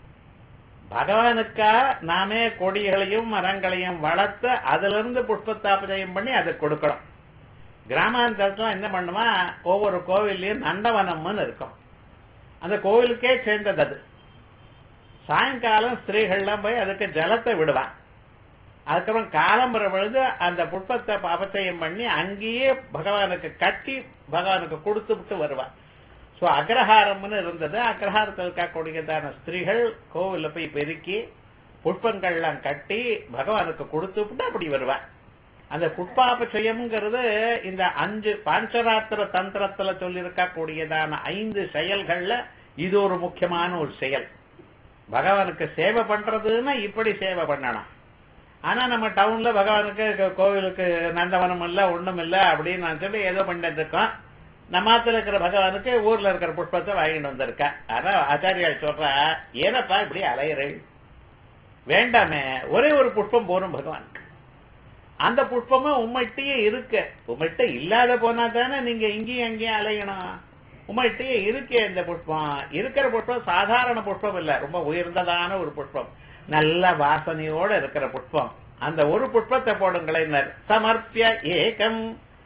Speaker 1: பகவானுக்கா நாமே கொடிகளையும் மரங்களையும் வளர்த்து அதுல இருந்து புஷ்பத்தை அபச்சயம் பண்ணி அதை கொடுக்கணும் கிராமாந்தரத்துல என்ன பண்ணுமா ஒவ்வொரு கோவில்லையும் நந்தவனம்னு இருக்கும் அந்த கோவிலுக்கே சேர்ந்தது அது சாயங்காலம் ஸ்திரீகள்லாம் போய் அதுக்கு ஜலத்தை விடுவான் அதுக்கப்புறம் காலம்பரம் விழுந்து அந்த புஷ்பத்தை அபச்சயம் பண்ணி அங்கேயே பகவானுக்கு கட்டி பகவானுக்கு கொடுத்து விட்டு வருவான் சோ அக்ரஹாரம்னு இருந்தது அக்ரஹாரத்தில் இருக்கக்கூடியதான ஸ்திரீகள் கோவில்ல போய் பெருக்கி புஷ்பங்கள்லாம் கட்டி பகவானுக்கு கொடுத்து விட்டு அப்படி வருவான் அந்த புஷ்பாபச்சயம்ங்கிறது இந்த அஞ்சு பாஞ்சராத்திர தந்திரத்துல சொல்லியிருக்க கூடியதான ஐந்து செயல்கள்ல இது ஒரு முக்கியமான ஒரு செயல் பகவானுக்கு சேவை பண்றதுன்னா இப்படி சேவை பண்ணணும் ஆனா நம்ம டவுன்ல பகவானுக்கு க- கோவிலுக்கு நந்தவனம் இல்ல ஒண்ணும் இல்ல அப்படின்னு நான் சொல்லி ஏதோ பண்ணிட்டு இருக்கோம் நம்மாத்துல இருக்கிற பகவானுக்கு ஊர்ல இருக்கிற புஷ்பத்தை வாங்கிட்டு வந்திருக்கா ஆனா ஆச்சாரியால் சொல்றா ஏனப்பா இப்படி அலையிறேன் வேண்டாமே ஒரே ஒரு புஷ்பம் போரும் பகவானுக்கு அந்த புஷ்பமும் உம்மகிட்டயே இருக்கு உம்மகிட்ட இல்லாத போனா தானே நீங்க இங்கேயும் அங்கேயும் அலையணும் உம்மகிட்டயே இருக்கே இந்த புஷ்பம் இருக்கிற புஷ்பம் சாதாரண புஷ்பம் இல்ல ரொம்ப உயர்ந்ததான ஒரு புஷ்பம் நல்ல வாசனையோட இருக்கிற புஷ்பம் அந்த ஒரு புஷ்பத்தை போடுங்களேன் சமர்ப்பிய ஏகம்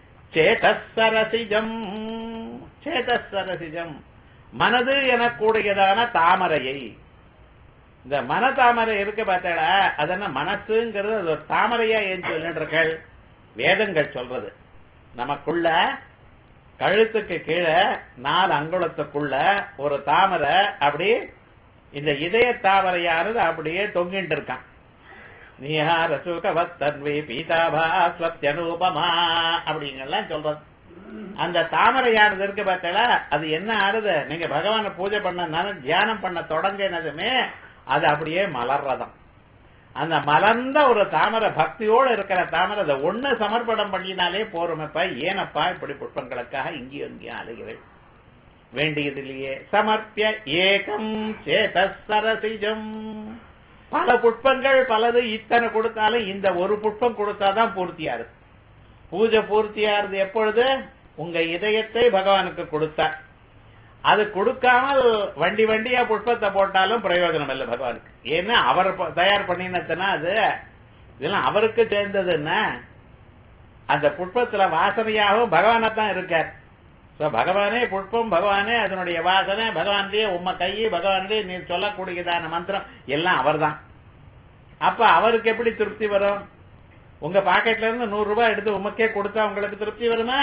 Speaker 1: சேதசரசிஜம் சேதசரசிஜம் மனது எனக்கூடியதான தாமரையை இந்த மன தாமரை இருக்கு பார்த்தாடா அது என்ன மனசுங்கிறது அது ஒரு தாமரையா ஏன் சொல்லிட்டு வேதங்கள் சொல்றது நமக்குள்ள கழுத்துக்கு கீழே நாலு அங்குலத்துக்குள்ள ஒரு தாமரை அப்படி இந்த இதய தாமரையானது அப்படியே தொங்கிட்டு இருக்கான் நீஹார சுகவத்தன்வி பீதாபா ஸ்வத்யனூபமா அப்படிங்கெல்லாம் சொல்றது அந்த தாமரையானது இருக்கு பார்த்தா அது என்ன ஆறுது நீங்க பகவானை பூஜை பண்ணனால தியானம் பண்ண தொடங்கினதுமே அது அப்படியே மலர்றதாம் அந்த மலர்ந்த ஒரு தாமரை பக்தியோட இருக்கிற தாமரை அதை ஒண்ணு சமர்ப்பணம் பண்ணினாலே போறோமப்பா ஏனப்பா இப்படி புஷ்பங்களுக்காக இங்கேயும் இங்கேயும் அலைகிறேன் வேண்டியதிலேயே சமர்ப்பிய ஏகம் சேதசரசிஜம் பல புஷ்பங்கள் பலது இத்தனை கொடுத்தாலும் இந்த ஒரு புஷ்பம் கொடுத்தாதான் பூர்த்தியாரு பூஜை பூர்த்தியாருது எப்பொழுது உங்க இதயத்தை பகவானுக்கு கொடுத்தார் அது கொடுக்காமல் வண்டி வண்டியா புஷ்பத்தை போட்டாலும் பிரயோஜனம் இல்லை பகவானுக்கு ஏன்னா அவர் ப- தயார் பண்ணினதுன்னா அது இதெல்லாம் அவருக்கு சேர்ந்ததுன்னா அந்த புஷ்பத்துல வாசனையாகவும் பகவானா தான் இருக்கார் சோ பகவானே புஷ்பம் பகவானே அதனுடைய வாசனை பகவான்லயே உம்ம கை பகவான்லயே நீ சொல்லக்கூடியதான மந்திரம் எல்லாம் அவர்தான் அப்ப அவருக்கு எப்படி திருப்தி வரும் உங்க பாக்கெட்ல இருந்து நூறு ரூபாய் எடுத்து உமக்கே கொடுத்தா உங்களுக்கு திருப்தி வருமா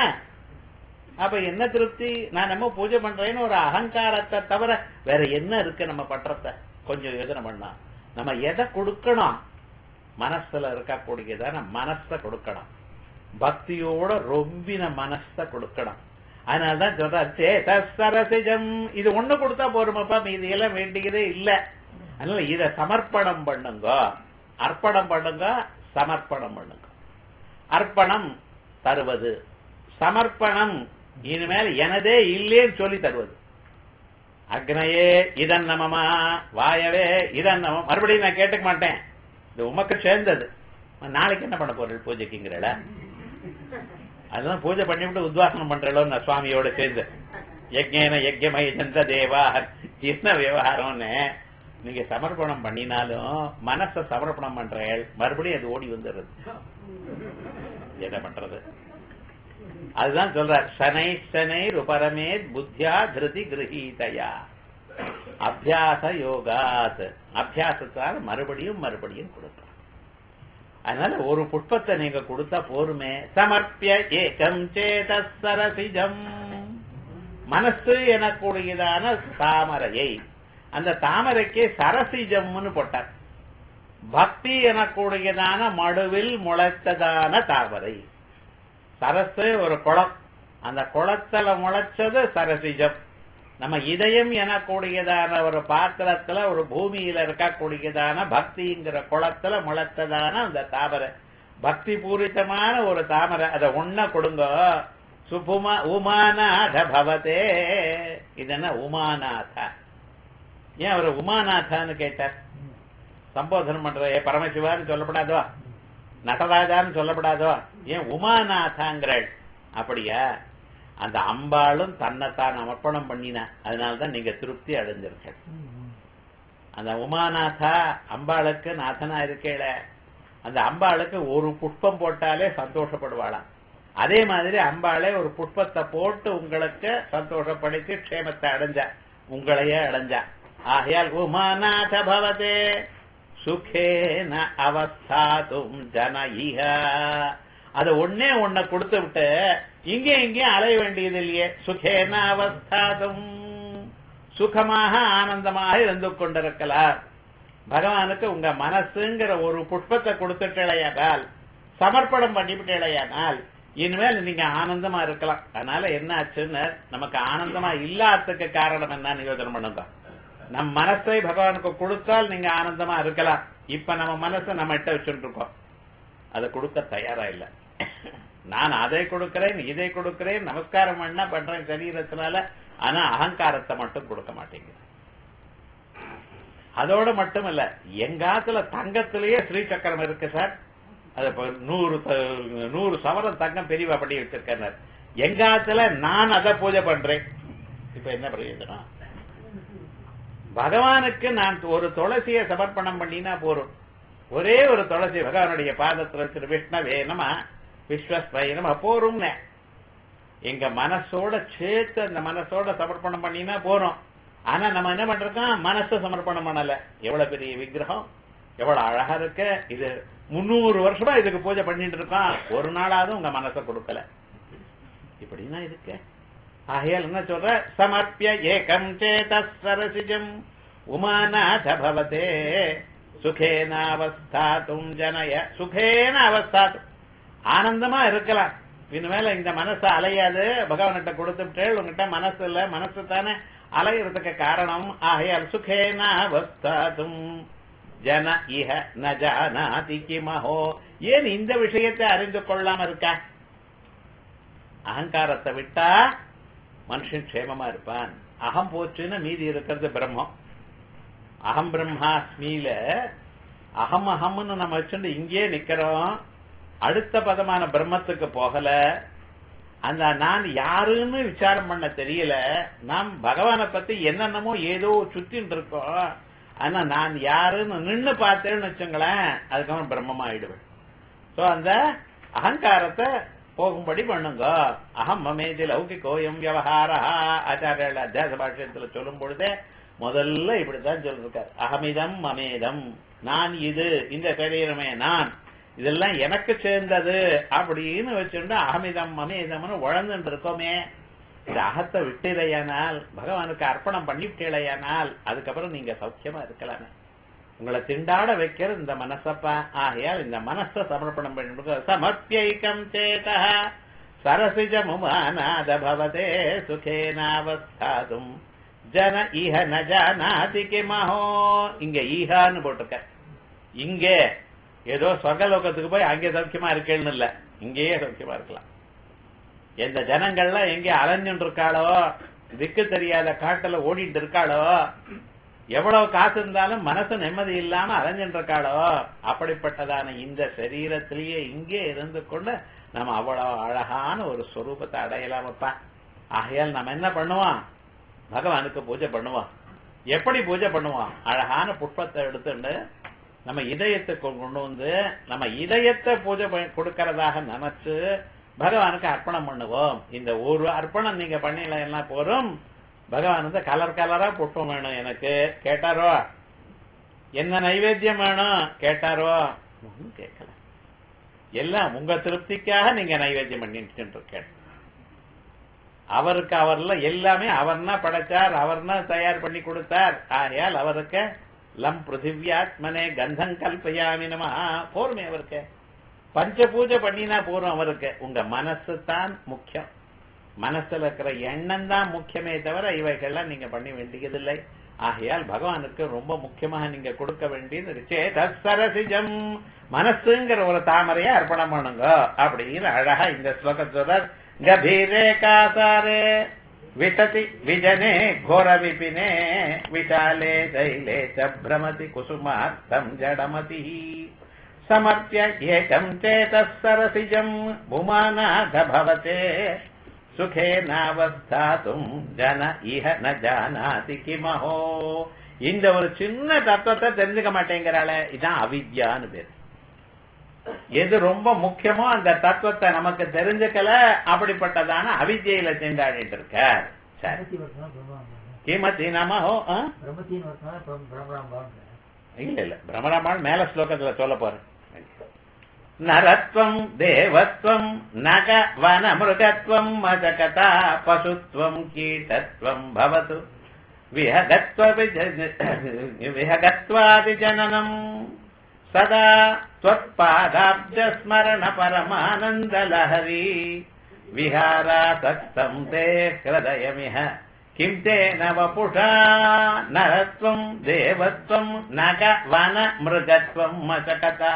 Speaker 1: அப்ப என்ன திருப்தி நான் நம்ம பூஜை பண்றேன்னு ஒரு அகங்காரத்தை தவிர வேற என்ன இருக்கு நம்ம பண்றத கொஞ்சம் யோசனை பண்ணா நம்ம எதை கொடுக்கணும் மனசுல இருக்கக்கூடியதான மனச கொடுக்கணும் பக்தியோட ரொம்பின மனச கொடுக்கணும் அதனாலதான் சொல்றார் சேதசரசிஜம் இது ஒண்ணு கொடுத்தா போருமாப்பா மீதி எல்லாம் வேண்டியதே இல்ல அதனால இத சமர்ப்பணம் பண்ணுங்க அர்ப்பணம் பண்ணுங்க சமர்ப்பணம் பண்ணுங்க அர்ப்பணம் தருவது சமர்ப்பணம் இனிமேல் எனதே இல்லேன்னு சொல்லி தருவது அக்னையே இதன் நமமா வாயவே இதன் நமம் மறுபடியும் நான் கேட்டுக்க மாட்டேன் இது உமக்கு சேர்ந்தது நாளைக்கு என்ன பண்ண போறீங்க பூஜைக்குங்கிறல அதெல்லாம் பூஜை பண்ணிவிட்டு உத்வாசனம் பண்றேளோ நான் சுவாமியோட சேர்ந்து யஜ்ஞேன யஜ்யமய சந்த தேவா என்ன விவகாரம்னு நீங்க சமர்ப்பணம் பண்ணினாலும் மனச சமர்ப்பணம் பண்றேன் மறுபடியும் அது ஓடி வந்துடுது என்ன பண்றது அதுதான் சொல்றார் சனை சனை உபரமே புத்தியா திருதி கிரகீதையா அபியாச யோகாத் அபியாசத்தால் மறுபடியும் மறுபடியும் கொடுக்கலாம் அதனால ஒரு புஷ்பத்தை நீங்க கொடுத்தா போருமே சமர்ப்பிய ஏகம் சேத சரசிஜம் மனசு எனக்கூடியதான தாமரையை அந்த தாமரைக்கு சரசிஜம்னு போட்டார் பக்தி எனக்கூடியதான மடுவில் முளைத்ததான தாமரை சரசு ஒரு குளம் அந்த குளத்துல முளைச்சது சரசிஜம் நம்ம இதயம் எனக்கூடியதான ஒரு பாத்திரத்துல ஒரு பூமியில இருக்கக்கூடியதான பக்திங்கிற குளத்துல முளைத்ததான அந்த தாமரை பக்தி பூரித்தமான ஒரு தாமரை அதை ஒன்ன கொடுங்க சுபுமா உமாநாத பவதே இது என்ன உமாநாதா ஏன் அவர் உமாநாதான்னு கேட்டார் சம்போதனம் பண்ற ஏ பரமசிவான்னு சொல்லப்படாதோ நடராஜான்னு சொல்லப்படாதோ ஏன் உமாநாதாங்கிறாள் அப்படியா அந்த அம்பாளும் தன்னைத்தான் அர்ப்பணம் பண்ணினா அதனாலதான் நீங்க திருப்தி அடைஞ்சிருக்க அந்த உமாநாதா அம்பாளுக்கு நாதனா இருக்கேள அந்த அம்பாளுக்கு ஒரு புஷ்பம் போட்டாலே சந்தோஷப்படுவாளாம் அதே மாதிரி அம்பாளே ஒரு புஷ்பத்தை போட்டு உங்களுக்கு சந்தோஷப்படுத்தி க்ஷேமத்தை அடைஞ்சா உங்களையே அடைஞ்சா ஆகையால் உமாநாத பவதே சுகேன அவஸ்தாதும் ஜன இஹ அது ஒன்னே ஒன்ன கொடுத்து விட்டு இங்கே இங்கே அலைய வேண்டியது இல்லையே சுகேன அவஸ்தாதும் சுகமாக ஆனந்தமாக இருந்து கொண்டிருக்கலாம் பகவானுக்கு உங்க மனசுங்கிற ஒரு புஷ்பத்தை கொடுத்துட்டேளையானால் சமர்ப்பணம் பண்ணிவிட்டேளையானால் இனிமேல் நீங்க ஆனந்தமா இருக்கலாம் அதனால என்ன ஆச்சுன்னு நமக்கு ஆனந்தமா இல்லாததுக்கு காரணம் என்னன்னு யோசனை பண்ணுங்க நம் மனசை பகவானுக்கு கொடுத்தால் நீங்க ஆனந்தமா இருக்கலாம் இப்ப நம்ம மனசை நம்ம இட்ட வச்சுட்டு இருக்கோம் அதை கொடுக்க தயாரா இல்ல நான் அதை கொடுக்கிறேன் இதை கொடுக்கிறேன் நமஸ்காரம் பண்ண பண்றேன் சரீரத்தினால ஆனா அகங்காரத்தை மட்டும் கொடுக்க மாட்டேங்குது அதோட மட்டும் இல்ல எங்காத்துல தங்கத்திலேயே ஸ்ரீசக்கரம் இருக்கு சார் அது இப்ப நூறு த- நூறு சவரம் தங்கம் பெரியவா பண்ணி வச்சிருக்காரு எங்காத்துல நான் அதை பூஜை பண்றேன் இப்ப என்ன பிரயோஜனம் பகவானுக்கு நான் ஒரு துளசியை சமர்ப்பணம் பண்ணினா போறோம் ஒரே ஒரு துளசி பகவானுடைய பாதத்துல வச்சு விஷ்ணவே நம விஸ்வஸ்வை நம போரும்னே எங்க மனசோட சேர்த்து அந்த மனசோட சமர்ப்பணம் பண்ணினா போறோம் ஆனா நம்ம என்ன பண்றோம் மனசை சமர்ப்பணம் பண்ணல எவ்வளவு பெரிய விக்கிரகம் எவ்வளவு அழகா இருக்கு இது முன்னூறு வருஷமா இதுக்கு பூஜை பண்ணிட்டு இருக்கோம் ஒரு நாளாவது உங்க மனசை கொடுக்கல இப்படின்னா இருக்கு ஆகையால் என்ன சொல்ற சமர்ப்பிய ஏகம் சேத சரசிஜம் உமாநாத பவதே சுகேனாவஸ்தாத்தும் ஜனய சுகேன அவஸ்தாத்தும் ஆனந்தமா இருக்கலாம் இனிமேல இந்த மனசு அலையாது பகவான்கிட்ட கொடுத்துட்டேள் உங்ககிட்ட மனசு இல்ல மனசு தானே அலையறதுக்கு காரணம் ஆகையால் சுகேனாவஸ்தாதும் ஜன இஹ ந ஜானாதி கிமஹோ ஏன் இந்த விஷயத்தை அறிந்து கொள்ளாம இருக்கா அகங்காரத்தை விட்டா மனுஷன் க்ஷேமமா இருப்பான் அகம் போச்சுன்னா மீதி இருக்கிறது பிரம்மம் அகம் பிரம்மாஸ்மியில அகம் அகம்னு நம்ம வச்சுட்டு இங்கே நிக்கிறோம் அடுத்த பதமான பிரம்மத்துக்கு போகல அந்த நான் யாருன்னு விசாரம் பண்ண தெரியல நாம் பகவானை பத்தி என்னென்னமோ ஏதோ சுத்தின்னு இருக்கோம் ஆனா நான் யாருன்னு நின்னு பார்த்தேன்னு வச்சுங்களேன் அதுக்கப்புறம் பிரம்மமா ஆயிடுவேன் சோ அந்த அகங்காரத்தை போகும்படி பண்ணுங்க அகம் மமேதி லௌகிகோயம் விவகாரா ஆச்சாரியால் அத்தியாச பாஷ்யத்துல சொல்லும் பொழுதே முதல்ல இப்படித்தான் சொல்லிருக்காரு அகமிதம் மமேதம் நான் இது இந்த சரீரமே நான் இதெல்லாம் எனக்கு சேர்ந்தது அப்படின்னு வச்சுட்டு அகமிதம் மமேதம்னு உழந்துட்டு இருக்கோமே இந்த அகத்தை விட்டுலையானால் பகவானுக்கு அர்ப்பணம் பண்ணிவிட்டீழையானால் அதுக்கப்புறம் நீங்க சௌக்கியமா இருக்கலாமே உங்களை திண்டாட வைக்கிற இந்த மனசப்பா ஆகையால் இந்த மனச சமர்ப்பணம் பண்ணி சமர்ப்பியைக்கம் சேத சரசிஜமுமானாத பவதே சுகேனாவஸ்தாதும் ஜன இஹ ந ஜானாதி கிமஹோ இங்க ஈஹான்னு போட்டிருக்க இங்கே ஏதோ சொர்க்கலோகத்துக்கு போய் அங்கே சௌக்கியமா இருக்கேன்னு இல்ல இங்கேயே சௌக்கியமா இருக்கலாம் எந்த ஜனங்கள்லாம் எங்கே அலைஞ்சுட்டு இருக்காளோ திக்கு தெரியாத காட்டுல ஓடிட்டு இருக்காளோ எவ்வளவு காசு இருந்தாலும் மனசு நிம்மதி இல்லாம அலைஞ்சுட்டு இருக்காளோ அப்படிப்பட்டதான இந்த சரீரத்திலேயே இங்கே இருந்து கொண்டு நம்ம அவ்வளவு அழகான ஒரு ஸ்வரூபத்தை அடையலாமப்பா ஆகையால் நம்ம என்ன பண்ணுவோம் பகவானுக்கு பூஜை பண்ணுவோம் எப்படி பூஜை பண்ணுவோம் அழகான புஷ்பத்தை எடுத்துட்டு நம்ம இதயத்துக்கு கொண்டு வந்து நம்ம இதயத்தை பூஜை பண்ணி- கொடுக்கறதாக நினைச்சு பகவானுக்கு அர்ப்பணம் பண்ணுவோம் இந்த ஒரு அர்ப்பணம் நீங்க பண்ணல என்ன போறோம் பகவான் வந்து கலர் கலரா புஷ்பம் வேணும் எனக்கு கேட்டாரோ என்ன நைவேத்தியம் வேணும் கேட்டாரோ ஒண்ணும் கேட்கல எல்லாம் உங்க திருப்திக்காக நீங்க நைவேத்தியம் பண்ணிட்டு இருக்கேன் அவருக்கு அவர்ல எல்லாமே அவர்னா படைச்சார் அவர்னா தயார் பண்ணி கொடுத்தார் ஆகையால் அவருக்கு லம் பிருத்திவியாத்மனே கந்தம் கல்பயாமி நம போருமே அவருக்கு பஞ்ச பூஜை பண்ணினா போறோம் அவருக்கு உங்க மனசு தான் முக்கியம் மனசுல இருக்கிற எண்ணம் தான் முக்கியமே தவிர இவைகள்லாம் நீங்க பண்ண வேண்டியதில்லை ஆகையால் பகவானுக்கு ரொம்ப முக்கியமாக நீங்க கொடுக்க வேண்டியது சேதரசிஜம் மனசுங்கிற ஒரு தாமரையை அர்ப்பணம் பண்ணுங்க அப்படின்னு அழகா இந்த ஸ்லோகத்துடன் கபீரே காசாரே விசதி விஜனே கோர விபினே விஷாலே சைலே ச பிரமதி குசுமார்த்தம் ஜடமதி समर्प्य एकम् चेतः सरसिजम् भुमानाथ भवते சுகேனாவஸ்தாத்தும் ஜன இஹ ந ஜானாதி கிமஹோ இந்த ஒரு சின்ன தத்துவத்தை தெரிஞ்சுக்க மாட்டேங்கிறாளே இதான் அவித்யான்னு பேர் எது ரொம்ப முக்கியமோ அந்த தத்துவத்தை நமக்கு தெரிஞ்சுக்கல அப்படிப்பட்டதான அவித்யில திண்டாடிட்டு இருக்கார் சரி
Speaker 2: பிரம்மத்தி வர்த்தனா பிரம்மாண்டம்
Speaker 1: கிமதி நமஹோ ஆ?
Speaker 2: பிரம்மத்தின் வர்த்தனா பிரம்மராம்பாங்க
Speaker 1: இல்ல இல்ல பிரம்மராமான் மேல ஸ்லோகத்துல சொல்ல போறேன் நரத்வம் தேவத்வம் நக வன மிருகத்வம் மஜகதா பசுத்வம் கீட்டத்வம் பவது விஹகத்வ விஹகத்வாதி ஜனனம் சதா त्वत्पादाब्ज स्मरण परमानन्द लहरी विहारासक्तम् ते हृदयमिह किम् तेन वपुषा नरत्वम् देवत्वम् नग वन மிருகத்வம் மசகதா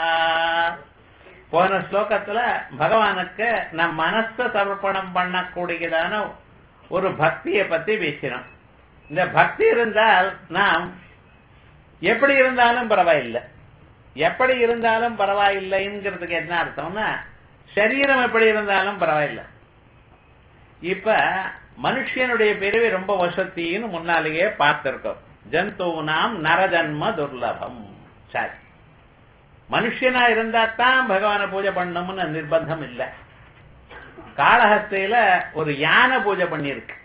Speaker 1: போன ஸ்லோகத்துல பகவானுக்கு நம் மனச சமர்ப்பணம் பண்ணக்கூடியதான ஒரு பக்தியை பத்தி பேசினோம் இந்த பக்தி இருந்தால் நாம் எப்படி இருந்தாலும் பரவாயில்லை எப்படி இருந்தாலும் பரவாயில்லைங்கிறதுக்கு என்ன அர்த்தம்னா சரீரம் எப்படி இருந்தாலும் பரவாயில்லை இப்ப மனுஷனுடைய பிறவி ரொம்ப வசத்தின்னு முன்னாலேயே பார்த்திருக்கோம் ஜந்தூனாம் நரஜன்ம துர்லபம் சரி மனுஷனா இருந்தா தான் பகவானை பூஜை பண்ணணும்னு நிர்பந்தம் இல்லை காளஹஸ்தியில ஒரு யானை பூஜை பண்ணியிருக்கு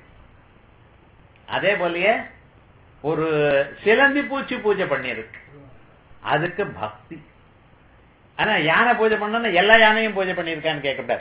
Speaker 1: அதே போலயே ஒரு சிலந்தி பூச்சி பூஜை பண்ணியிருக்கு அதுக்கு பக்தி ஆனா யானை பூஜை பண்ணணும் எல்லா யானையும் பூஜை பண்ணியிருக்கான்னு கேட்கக்கூடாது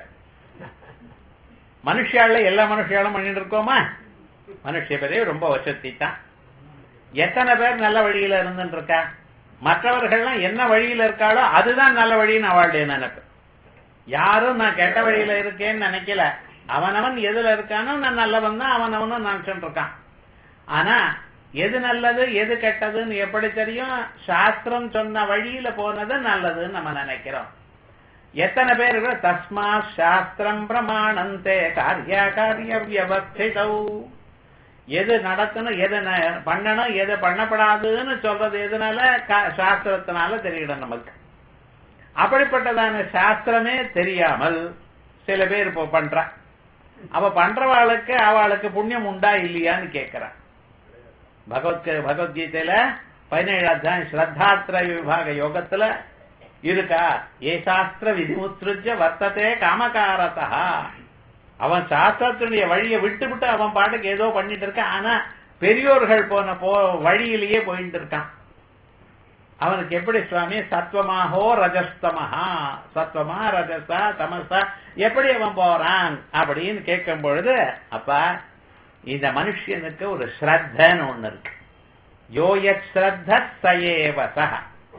Speaker 1: மனுஷால எல்லா மனுஷாலும் பண்ணிட்டு இருக்கோமா மனுஷ பேரே ரொம்ப வசதி தான் எத்தனை பேர் நல்ல வழியில இருந்துட்டு இருக்கா மற்றவர்கள்லாம் என்ன வழியில இருக்காளோ அதுதான் நல்ல வழின்னு அவளுடைய நினைப்பு யாரும் நான் கெட்ட வழியில இருக்கேன்னு நினைக்கல அவனவன் எதுல இருக்கானோ நான் நல்லவன் தான் அவனவனும் நினைச்சுட்டு இருக்கான் ஆனா எது நல்லது எது கெட்டதுன்னு எப்படி தெரியும் சாஸ்திரம் சொன்ன வழியில போனது நல்லதுன்னு நம்ம நினைக்கிறோம் எத்தனை பேர் தஸ்மா சாஸ்திரம் பிரமாணந்தே காரிய காரிய வியவஸ்திதௌ எது நடத்தணும் எது ந- பண்ணணும் எது பண்ணப்படாதுன்னு சொல்றது எதனால கா- சாஸ்திரத்தினால தெரியணும் நமக்கு அப்படிப்பட்டதான சாஸ்திரமே தெரியாமல் சில பேர் இப்போ பண்றா அவ பண்றவாளுக்கு அவளுக்கு புண்ணியம் உண்டா இல்லையான்னு கேட்கிறா பகவத் பகவத்கீதையில பதினேழு அத்தியாயம் ஸ்ரத்தாத்திர விபாக யோகத்துல இருக்கா ஏ சாஸ்திர விதிமுத்ருஜ வர்த்ததே காமகாரதா அவன் சாஸ்திரத்தினுடைய வழியை விட்டு விட்டு அவன் பாட்டுக்கு ஏதோ பண்ணிட்டு இருக்கான் ஆனா பெரியோர்கள் போன போ வழியிலேயே போயிட்டு இருக்கான் அவனுக்கு எப்படி சுவாமி சத்வமாகோ ரஜஸ்தமஹா சத்வமா ரஜசா தமசா எப்படி அவன் போறான் அப்படின்னு கேட்கும் பொழுது அப்பா இந்த மனுஷனுக்கு ஒரு ஸ்ரத்தன்னு ஒண்ணு இருக்கு யோயத் ஸ்ரத்த சயேவ சஹ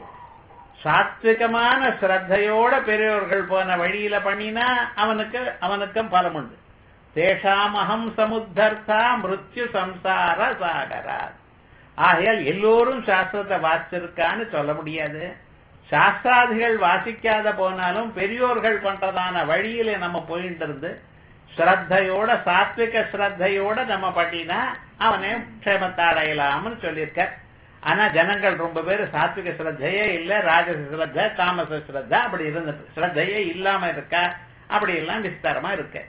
Speaker 1: சாத்விகமான ஸ்ரத்தையோட பெரியவர்கள் போன வழியில பண்ணினா அவனுக்கு அவனுக்கும் பலம் உண்டு தேஷாமகம் சமுத்தர்த்தா மிருத்யு சம்சார சாகரா ஆகையால் எல்லோரும் சாஸ்திரத்தை வாசிச்சிருக்கான்னு சொல்ல முடியாது சாஸ்திராதிகள் வாசிக்காத போனாலும் பெரியோர்கள் பண்றதான வழியில நம்ம போயிட்டு இருந்து ஸ்ரத்தையோட சாத்விக ஸ்ரத்தையோட நம்ம பண்ணினா அவனே க்ஷேமத்தை அடையலாம்னு சொல்லியிருக்க ஆனா ஜனங்கள் ரொம்ப பேர் சாத்விக ஸ்ரத்தையே இல்ல ராஜச ஸ்ரத்த தாமச ஸ்ரத்தா அப்படி இருந்துட்டு ஸ்ரத்தையே இல்லாம இருக்கா அப்படி எல்லாம் விஸ்தாரமா இருக்கு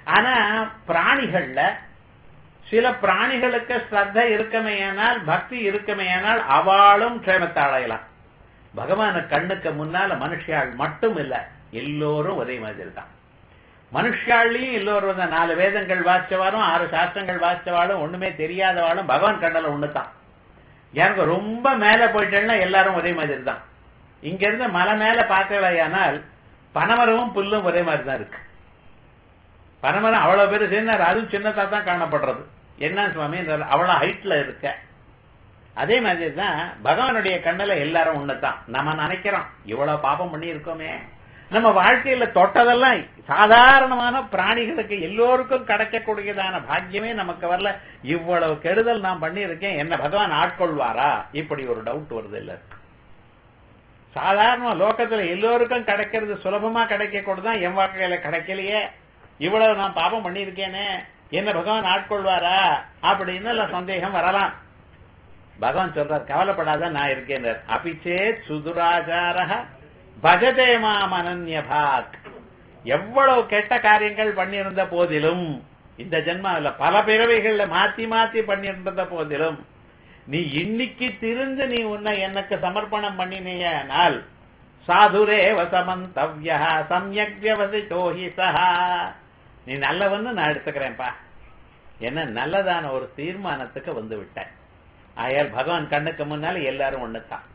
Speaker 1: ஆனா பிராணிகள்ல சில பிராணிகளுக்கு ஸ்ரத்த இருக்குமேயானால் பக்தி இருக்குமேயானால் அவளும் க்ஷேமத்தை அடையலாம் பகவான கண்ணுக்கு முன்னால மனுஷியாள் மட்டும் இல்ல எல்லோரும் ஒரே மாதிரி தான் மனுஷாள்லயும் எல்லோரும் தான் நாலு வேதங்கள் வாசிச்சவாலும் ஆறு சாஸ்திரங்கள் வாசிச்சவாலும் ஒண்ணுமே தெரியாதவாளும் பகவான் கண்ணல ஒண்ணுதான் எனக்கு ரொம்ப மேல போயிட்டேன்னா எல்லாரும் ஒரே மாதிரி தான் இங்க இருந்து மலை மேல பார்க்கலையானால் பனைமரமும் புல்லும் ஒரே மாதிரி தான் இருக்கு பனைமரம் அவ்வளவு பேர் சேர்ந்தார் அதுவும் சின்னதா தான் காணப்படுறது என்ன சுவாமி அவ்வளவு ஹைட்ல இருக்க அதே மாதிரி தான் பகவானுடைய கண்ணுல எல்லாரும் ஒண்ணுதான் நம்ம நினைக்கிறோம் இவ்வளவு பாபம் பண்ணி இருக்கோமே நம்ம வாழ்க்கையில தொட்டதெல்லாம் சாதாரணமான பிராணிகளுக்கு எல்லோருக்கும் கிடைக்கக்கூடியதான பாக்கியமே நமக்கு வரல இவ்வளவு கெடுதல் நான் பண்ணியிருக்கேன் என்ன பகவான் ஆட்கொள்வாரா இப்படி ஒரு டவுட் வருது இல்ல சாதாரண லோகத்துல எல்லோருக்கும் கிடைக்கிறது சுலபமா கிடைக்க கூட தான் என் வாழ்க்கையில கிடைக்கலையே இவ்வளவு நான் பாபம் பண்ணியிருக்கேனே என்ன பகவான் ஆட்கொள்வாரா அப்படின்னு எல்லாம் சந்தேகம் வரலாம் பகவான் சொல்றார் கவலைப்படாத நான் இருக்கேன் அபிச்சே சுதுராச்சார பஜதே மாம் அனன்யபாக் எவ்வளவு கெட்ட காரியங்கள் பண்ணியிருந்த போதிலும் இந்த ஜென்மாவில பல பிறவைகள்ல மாத்தி மாத்தி பண்ணியிருந்த போதிலும் நீ இன்னைக்கு திருந்து நீ உன்னை எனக்கு சமர்ப்பணம் பண்ணினேயானால் சாதுரே வசமந்தவ்யா சம்யக் வியவசிதோஹி சஹா நீ நல்லவன்னு நான் எடுத்துக்கிறேன்ப்பா என்ன நல்லதான ஒரு தீர்மானத்துக்கு வந்து விட்டேன் ஆயால் பகவான் கண்ணுக்கு முன்னால எல்லாரும் ஒண்ணுதான்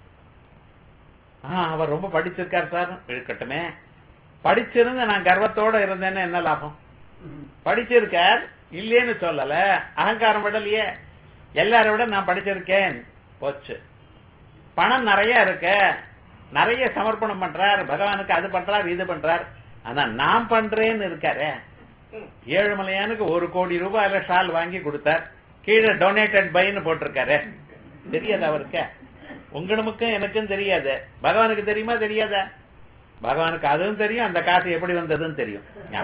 Speaker 1: அவர் ரொம்ப படிச்சிருக்கார் சார் இருக்கட்டுமே படிச்சிருந்து நான் கர்வத்தோட இருந்தேன்னு என்ன லாபம் படிச்சிருக்கார் இல்லேன்னு சொல்லல அகங்காரம் விடலையே எல்லாரை விட நான் படிச்சிருக்கேன் போச்சு பணம் நிறைய இருக்கு நிறைய சமர்ப்பணம் பண்றார் பகவானுக்கு அது பண்றார் இது பண்றார் ஆனா நான் பண்றேன்னு இருக்காரு ஏழுமலையானுக்கு ஒரு கோடி ரூபாயில ஷால் வாங்கி கொடுத்தார் கீழே டொனேட்டட் பைன்னு போட்டிருக்காரு தெரியாது அவருக்கு உங்களுக்கும் எனக்கும் தெரியாது பகவானுக்கு தெரியுமா தெரியாதா பகவானுக்கு அதுவும் தெரியும் அந்த காசு எப்படி வந்ததுன்னு தெரியும்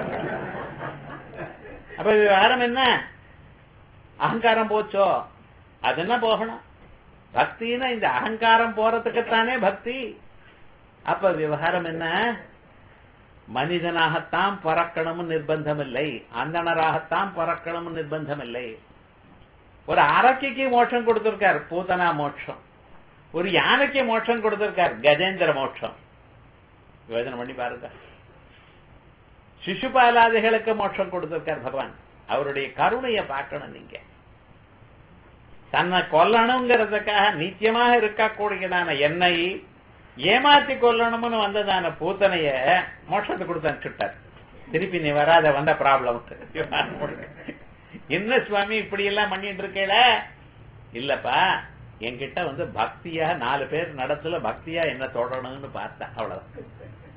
Speaker 1: அப்ப விவகாரம் என்ன அகங்காரம் போச்சோ அது என்ன போகணும் பக்தின்னா இந்த அகங்காரம் போறதுக்குத்தானே பக்தி அப்ப விவகாரம் என்ன மனிதனாகத்தான் பறக்கணும்னு நிர்பந்தம் இல்லை அந்தனராகத்தான் பறக்கணும்னு நிர்பந்தம் இல்லை ஒரு அரக்கைக்கு மோட்சம் கொடுத்திருக்கார் பூதனா மோட்சம் ஒரு யானைக்கு மோட்சம் கொடுத்திருக்கார் கஜேந்திர மோட்சம் யோஜனை பண்ணி பாருங்க சிசுபாலாதிகளுக்கு மோட்சம் கொடுத்திருக்கார் பகவான் அவருடைய கருணையை பார்க்கணும் நீங்க தன்னை கொல்லணுங்கிறதுக்காக நித்தியமாக இருக்கக்கூடியதான எண்ணெய் ஏமாத்தி கொல்லணும்னு வந்ததான பூத்தனைய மோட்சத்தை கொடுத்து அனுப்பிச்சுட்டார் திருப்பி நீ வராத வந்த ப்ராப்ளம் என்ன சுவாமி இப்படி எல்லாம் பண்ணிட்டு இருக்கேல இல்லப்பா என்கிட்ட வந்து பக்தியா நாலு பேர் நடத்துல பக்தியா என்ன தொடரணும்னு பார்த்தேன் அவ்வளவுதான்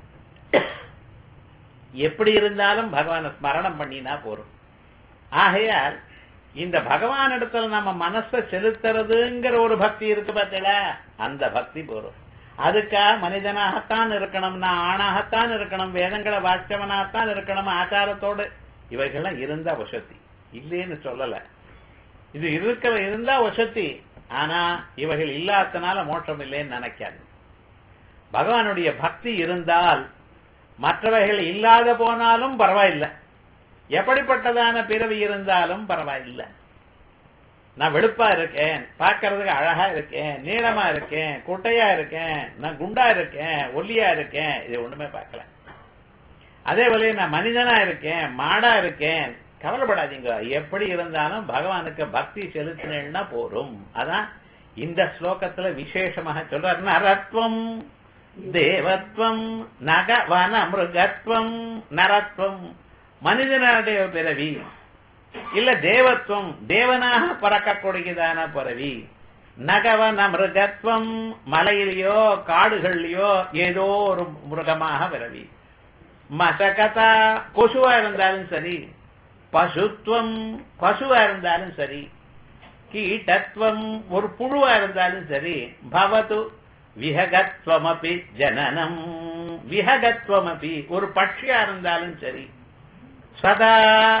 Speaker 1: எப்படி இருந்தாலும் பகவான ஸ்மரணம் பண்ணினா போறோம் ஆகையால் இந்த பகவான் இடத்துல நம்ம மனசை செலுத்துறதுங்கிற ஒரு பக்தி இருக்கு பார்த்தீங்களா அந்த பக்தி போறோம் அதுக்கா மனிதனாகத்தான் இருக்கணும்னா ஆணாகத்தான் இருக்கணும் வேதங்களை வாட்சவனாகத்தான் இருக்கணும் ஆச்சாரத்தோடு இவைகள்லாம் இருந்தா வசதி இல்லேன்னு சொல்லல இது இருக்க இருந்தா வசதி ஆனா இவைகள் இல்லாதனால மோட்சம் இல்லைன்னு நினைக்காது பகவானுடைய பக்தி இருந்தால் மற்றவைகள் இல்லாத போனாலும் பரவாயில்லை எப்படிப்பட்டதான பிறவி இருந்தாலும் பரவாயில்லை நான் வெளுப்பா இருக்கேன் பார்க்கறதுக்கு அழகா இருக்கேன் நீளமா இருக்கேன் குட்டையா இருக்கேன் நான் குண்டா இருக்கேன் ஒல்லியா இருக்கேன் இது ஒண்ணுமே பார்க்கல அதே போல நான் மனிதனா இருக்கேன் மாடா இருக்கேன் கவலைப்படாதீங்க எப்படி இருந்தாலும் பகவானுக்கு பக்தி செலுத்தினா போரும் அதான் இந்த ஸ்லோகத்துல விசேஷமாக சொல்றார் நரத்வம் தேவத்வம் நக வன மிருகத்வம் நரத்வம் மனிதனுடைய பிறவி இல்ல தேவத்துவம் தேவனாக பறக்கக்கூடியதான பிறவி நகவன மிருகத்துவம் மலையிலேயோ காடுகள்லயோ ஏதோ ஒரு மிருகமாக பிறவி மசகதா கொசுவா இருந்தாலும் சரி பசுத்துவம் பசுவா இருந்தாலும் சரி கீட்டத்துவம் ஒரு புழுவா இருந்தாலும் சரி பவது விஹகத்வமபி ஜனனம் விஹகத்வமபி ஒரு பட்சியா இருந்தாலும் சரி சதா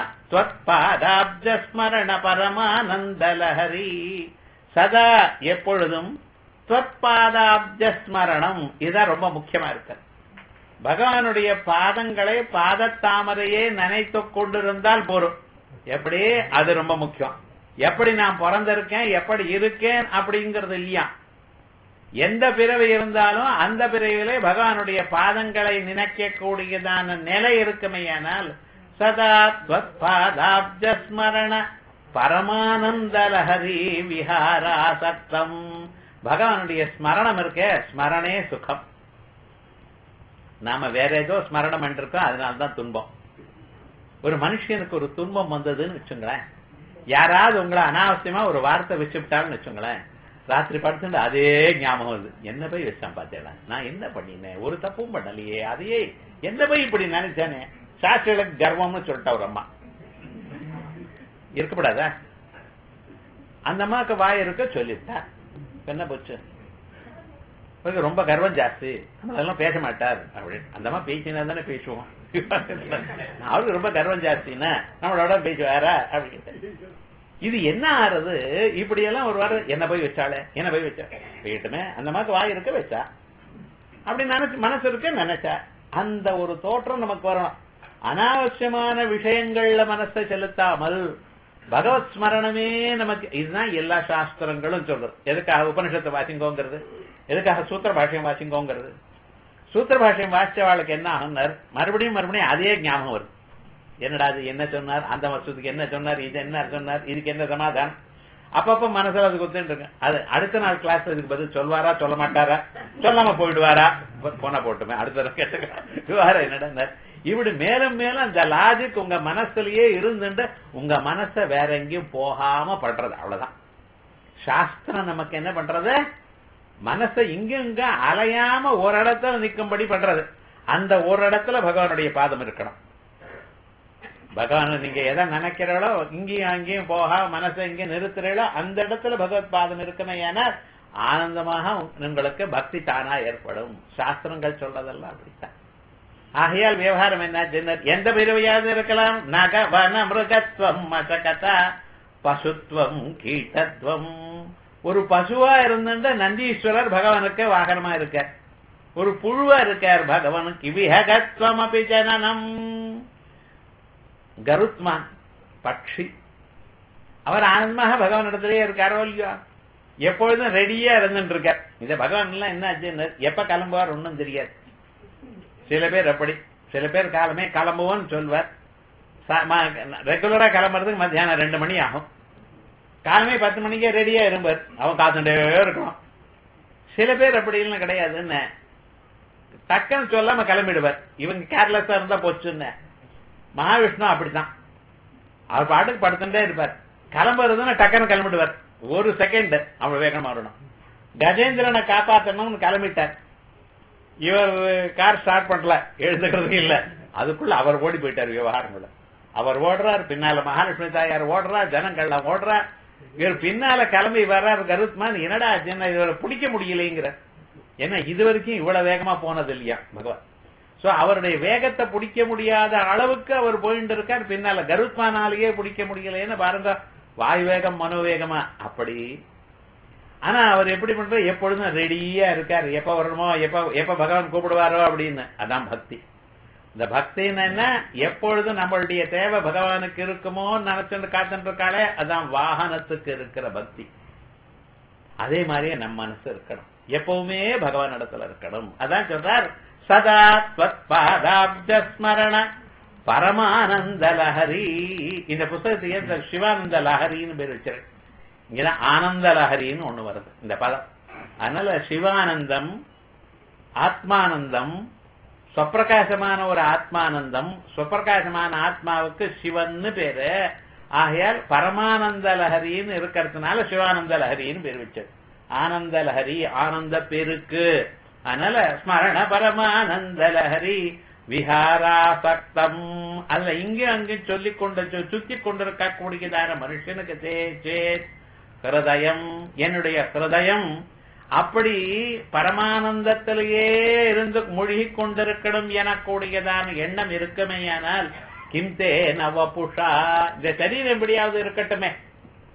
Speaker 1: ஸ்மரண பரமானந்தலஹரி சதா எப்பொழுதும் ஸ்மரணம் இதுதான் ரொம்ப முக்கியமா இருக்கு பகவானுடைய பாதங்களை பாதத்தாமரையே நினைத்துக் கொண்டிருந்தால் போரும் எப்படி அது ரொம்ப முக்கியம் எப்படி நான் பிறந்திருக்கேன் எப்படி இருக்கேன் அப்படிங்கிறது இல்லையா எந்த பிறவி இருந்தாலும் அந்த பிறவிலே பகவானுடைய பாதங்களை நினைக்கக்கூடியதான நிலை இருக்குமையானால் சதா பாதாப்ஜ ஸ்மரண பரமானந்தலஹரி விஹாராசக்தம் பகவானுடைய ஸ்மரணம் இருக்கே ஸ்மரணே சுகம் நாம வேற ஏதோ ஸ்மரணம் பண்ணிருக்கோம் அதனால்தான் துன்பம் ஒரு மனுஷனுக்கு ஒரு துன்பம் வந்ததுன்னு வச்சுங்களேன் யாராவது உங்களை அனாவசியமா ஒரு வார்த்தை வச்சுவிட்டாங்கன்னு வச்சுங்களேன் ராத்திரி படுத்துட்டு அதே ஞாபகம் வருது என்ன போய் வச்சான் பார்த்தேடா நான் என்ன பண்ணினேன் ஒரு தப்பும் பண்ணலையே அதையே என்ன போய் இப்படி நினைச்சேனே சாஸ்திரங்களுக்கு கர்வம்னு சொல்லிட்டா ஒரு அம்மா இருக்கப்படாதா அந்த அம்மாவுக்கு வாய் இருக்க சொல்லிவிட்டா என்ன போச்சு இவருக்கு ரொம்ப கர்வம் ஜாஸ்தி அதெல்லாம் பேச மாட்டார் அப்படின்னு அந்த அம்மா பேசினா தானே பேசுவோம் அவருக்கு ரொம்ப கர்வம் ஜாஸ்தின்னா நம்மளோட பேசுவாரா அப்படின்னு இது என்ன ஆறுது இப்படி எல்லாம் ஒரு வாரம் என்ன போய் வச்சாலே என்ன போய் வச்சா போயிட்டுமே அந்த மாதிரி வாய் இருக்க வச்சா அப்படி நினைச்சு மனசு இருக்க நினைச்சா அந்த ஒரு தோற்றம் நமக்கு வரணும் அனாவசியமான விஷயங்கள்ல மனசை செலுத்தாமல் பகவத் ஸ்மரணமே நமக்கு இதுதான் எல்லா சாஸ்திரங்களும் சொல்றது எதுக்காக உபனிஷத்தை வாசிங்கோங்கிறது எதுக்காக சூத்திர பாஷ்யம் வாசிங்கோங்கிறது சூத்திர பாஷ்யம் வாசிச்சவாளுக்கு என்ன ஆகுனார் மறுபடியும் மறுபடியும் அதே ஞாபகம் வருது என்னடா அது என்ன சொன்னார் அந்த வருஷத்துக்கு என்ன சொன்னார் இது என்ன சொன்னார் இதுக்கு என்ன சமாதானம் அப்பப்ப மனசுல அது குத்துட்டு இருக்கு அது அடுத்த நாள் கிளாஸ் இதுக்கு பதில் சொல்வாரா சொல்ல மாட்டாரா சொல்லாம போயிடுவாரா போனா போட்டுமே அடுத்த நாள் கேட்டுக்கலாம் என்னடா இப்படி மேலும் மேலும் அந்த லாஜிக் உங்க மனசுலயே இருந்துட்டு உங்க மனச வேற எங்கேயும் போகாம பண்றது அவ்வளவுதான் சாஸ்திரம் நமக்கு என்ன பண்றது மனசை இங்க இங்க அலையாம ஒரு இடத்துல நிக்கும்படி பண்றது அந்த ஒரு இடத்துல பகவானுடைய பாதம் இருக்கணும் பகவான் நீங்க எதை நினைக்கிறீங்களோ இங்கேயும் அங்கேயும் போக மனசை இங்க நிறுத்துறீங்களோ அந்த இடத்துல பகவத் பாதம் இருக்குமே ஏன்னா ஆனந்தமாக உங்களுக்கு பக்தி தானா ஏற்படும் சாஸ்திரங்கள் சொல்றதெல்லாம் அப்படித்தான் ஆகையால் விவகாரம் என்ன எந்த பிரிவையாவது இருக்கலாம் நக வன மிருகத்துவம் மசகதா பசுத்துவம் கீட்டத்துவம் ஒரு பசுவா இருந்துட்டு நந்தீஸ்வரர் பகவானுக்கு வாகனமா இருக்கார் ஒரு புழுவா இருக்கார் பகவானுக்கு விஹகத்வம் அபி ஜனனம் கருத்மான் பட்சி அவர் ஆனந்தமாக பகவான் இடத்திலேயே இருக்காரோ இல்லையோ எப்பொழுதும் ரெடியா இருந்துட்டு இருக்கார் இந்த பகவான் எல்லாம் என்ன ஆச்சுன்னு எப்ப கிளம்புவார் ஒன்னும் தெரியாது சில பேர் அப்படி சில பேர் காலமே கிளம்புவோன்னு சொல்வார் ரெகுலரா கிளம்புறதுக்கு மத்தியானம் ரெண்டு மணி ஆகும் காலமே பத்து மணிக்கே ரெடியா இருப்பார் அவன் காத்துட்டே இருக்கணும் சில பேர் அப்படி இல்லை கிடையாதுன்னு டக்குன்னு சொல்லாம கிளம்பிடுவார் இவங்க கேர்லெஸ்ஸா இருந்தா போச்சுன்னு மகாவிஷ்ணு அப்படித்தான் அவர் பாட்டுக்கு படுத்துட்டே இருப்பார் கிளம்புறதுன்னு டக்குன்னு கிளம்பிடுவார் ஒரு செகண்ட் அவன் வேகமா வரணும் கஜேந்திரனை காப்பாற்றணும்னு கிளம்பிட்டார் இவர் கார் ஸ்டார்ட் பண்ணல எழுதுக்கிறது இல்ல அதுக்குள்ள அவர் ஓடி போயிட்டார் விவகாரங்கள அவர் ஓடுறார் பின்னால மகாலட்சுமி தாயார் ஓடுறா ஜனங்கள்லாம் ஓடுறா இவர் பின்னால கிளம்பி வர்றாரு கருத்மான் என்னடா ஆச்சுன்னா இவரை பிடிக்க முடியலைங்கிற ஏன்னா இது வரைக்கும் இவ்வளவு வேகமா போனது இல்லையா பகவான் சோ அவருடைய வேகத்தை பிடிக்க முடியாத அளவுக்கு அவர் போயிட்டு இருக்கார் பின்னால கருத்மானாலேயே பிடிக்க முடியலன்னு பாருங்க வாய் வேகம் மனோவேகமா அப்படி ஆனா அவர் எப்படி பண்ற எப்பொழுதும் ரெடியா இருக்காரு எப்ப வரணுமோ எப்ப எப்ப பகவான் கூப்பிடுவாரோ அப்படின்னு அதான் பக்தி இந்த பக்தின்னு என்ன எப்பொழுதும் நம்மளுடைய தேவை பகவானுக்கு இருக்குமோ நினைச்சுட்டு காத்துட்டு இருக்காளே அதான் வாகனத்துக்கு இருக்கிற பக்தி அதே மாதிரியே நம்ம மனசு இருக்கணும் எப்பவுமே பகவான் இடத்துல இருக்கணும் அதான் சொல்றார் சதா பாதாப்ஜ ஸ்மரண பரமானந்த லஹரி இந்த புத்தகத்துக்கு சிவானந்த லஹரின்னு பேர் வச்சிருக்கேன் இங்கதான் ஆனந்த லஹரின்னு ஒண்ணு வருது இந்த பதம் அதனால சிவானந்தம் ஆத்மானந்தம் ஸ்வப்பிரகாசமான ஒரு ஆத்மானந்தம் ஸ்வப்பிரகாசமான ஆத்மாவுக்கு சிவன்னு பேரு ஆகையால் பரமானந்த லஹரின்னு இருக்கிறதுனால சிவானந்த லஹரின்னு பேர் வச்சது ஆனந்த லஹரி ஆனந்த பெருக்கு அதனால ஸ்மரண பரமானந்த லஹரி விஹாராசக்தம் அல்ல இங்கேயும் அங்கேயும் சொல்லிக் கொண்டு சுத்தி கொண்டிருக்கக்கூடியதான மனுஷனுக்கு தே சேத் ஹிருதயம் என்னுடைய ஹிருதயம் அப்படி பரமானந்தத்திலேயே இருந்து மூழ்கி கொண்டிருக்கணும் எனக்கூடியதான எண்ணம் இருக்குமேயானால் கிம்தே நவபுஷா இந்த சரீரம் எப்படியாவது இருக்கட்டுமே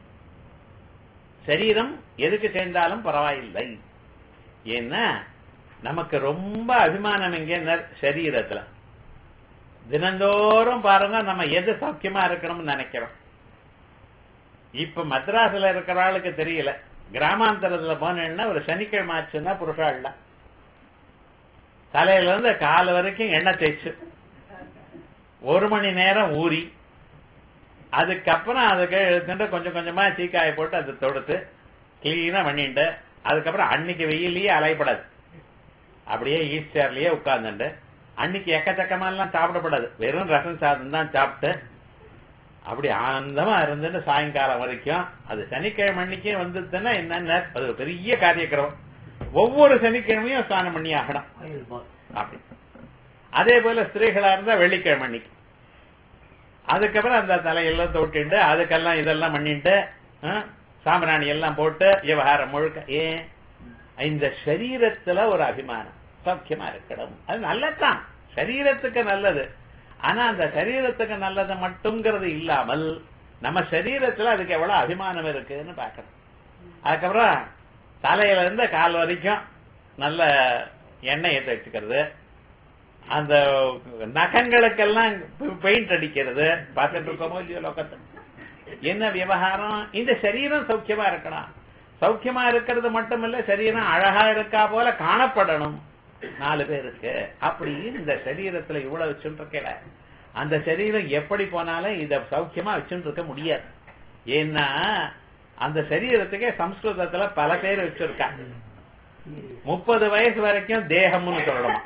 Speaker 1: சரீரம் எதுக்கு சேர்ந்தாலும் பரவாயில்லை ஏன்னா நமக்கு ரொம்ப அபிமானம் எங்க சரீரத்துல தினந்தோறும் பாருங்க நம்ம எது சௌக்கியமா இருக்கணும்னு நினைக்கிறோம் இப்ப மദ്രാஸ்ல இருக்கிற ஆளுக்கு தெரியல கிராமாந்தரத்துல போனேன்னா ஒரு சனிக்கிழமை ஆச்சுன்னா புருஷாள்ல தலையில இருந்து கால் வரைக்கும் எண்ணெய் தேய்ச்சு ஒரு மணி நேரம் ஊறி அதுக்கப்புறம் அதுக்கு எடுத்துட்டு கொஞ்சம் கொஞ்சமா சீக்காய போட்டு அதை தொடுத்து கிளீனா பண்ணிட்டு அதுக்கப்புறம் அன்னைக்கு வெயிலையே அலைப்படாது அப்படியே ஈஸ்டர்லயே உட்கார்ந்துட்டு அன்னைக்கு எக்கச்சக்கமா எல்லாம் சாப்பிடப்படாது வெறும் ரசம் சாதம் தான் சாப்பிட்டு அப்படி ஆனந்தமா இருந்துட்டு சாயங்காலம் வரைக்கும் அது சனிக்கிழமை அன்னைக்கே வந்ததுன்னா என்னன்னா அது ஒரு பெரிய காரியக்கிரமம் ஒவ்வொரு சனிக்கிழமையும் ஸ்நானம் பண்ணி ஆகணும்
Speaker 2: ஆயில் பாத்
Speaker 1: அப்படி அதே போல ஸ்திரீகளா இருந்தா வெள்ளிக்கிழமை அன்னைக்கு அதுக்கப்புறம் அந்த தலையெல்லாம் தொட்டிட்டு அதுக்கெல்லாம் இதெல்லாம் பண்ணிட்டு ஆ, சாம்பிராணி எல்லாம் போட்டு விவகாரம் முழுக்க ஏன் இந்த சரீரத்துல ஒரு அபிமானம் சௌக்கியமா இருக்கணும் அது நல்லதுதான் சரீரத்துக்கு நல்லது ஆனா அந்த சரீரத்துக்கு நல்லது மட்டும்ங்கிறது இல்லாமல் நம்ம சரீரத்துல அதுக்கு எவ்வளவு அபிமானம் இருக்குன்னு பார்க்கணும் அதுக்கப்புறம் தலையில இருந்து கால் வரைக்கும் நல்ல எண்ணெயை தேய்ச்சிக்கிறது அந்த நகங்களுக்கெல்லாம் பெயிண்ட் அடிக்கிறது பார்த்துட்டு இருக்கோமோ இல்லையோ லோகத்தை என்ன விவகாரம் இந்த சரீரம் சௌக்கியமா இருக்கணும் சௌக்கியமா இருக்கிறது மட்டுமில்ல சரீரம் அழகா இருக்கா போல காணப்படணும் நாலு பேருக்கு அப்படி இந்த சரீரத்துல இவ்வளவு வச்சுட்டு இருக்கல அந்த சரீரம் எப்படி போனாலும் இத சௌக்கியமா வச்சுட்டு இருக்க முடியாது ஏன்னா அந்த சரீரத்துக்கே சம்ஸ்கிருதத்துல பல பேர் வச்சிருக்காங்க முப்பது வயசு வரைக்கும் தேகம்னு சொல்லணும்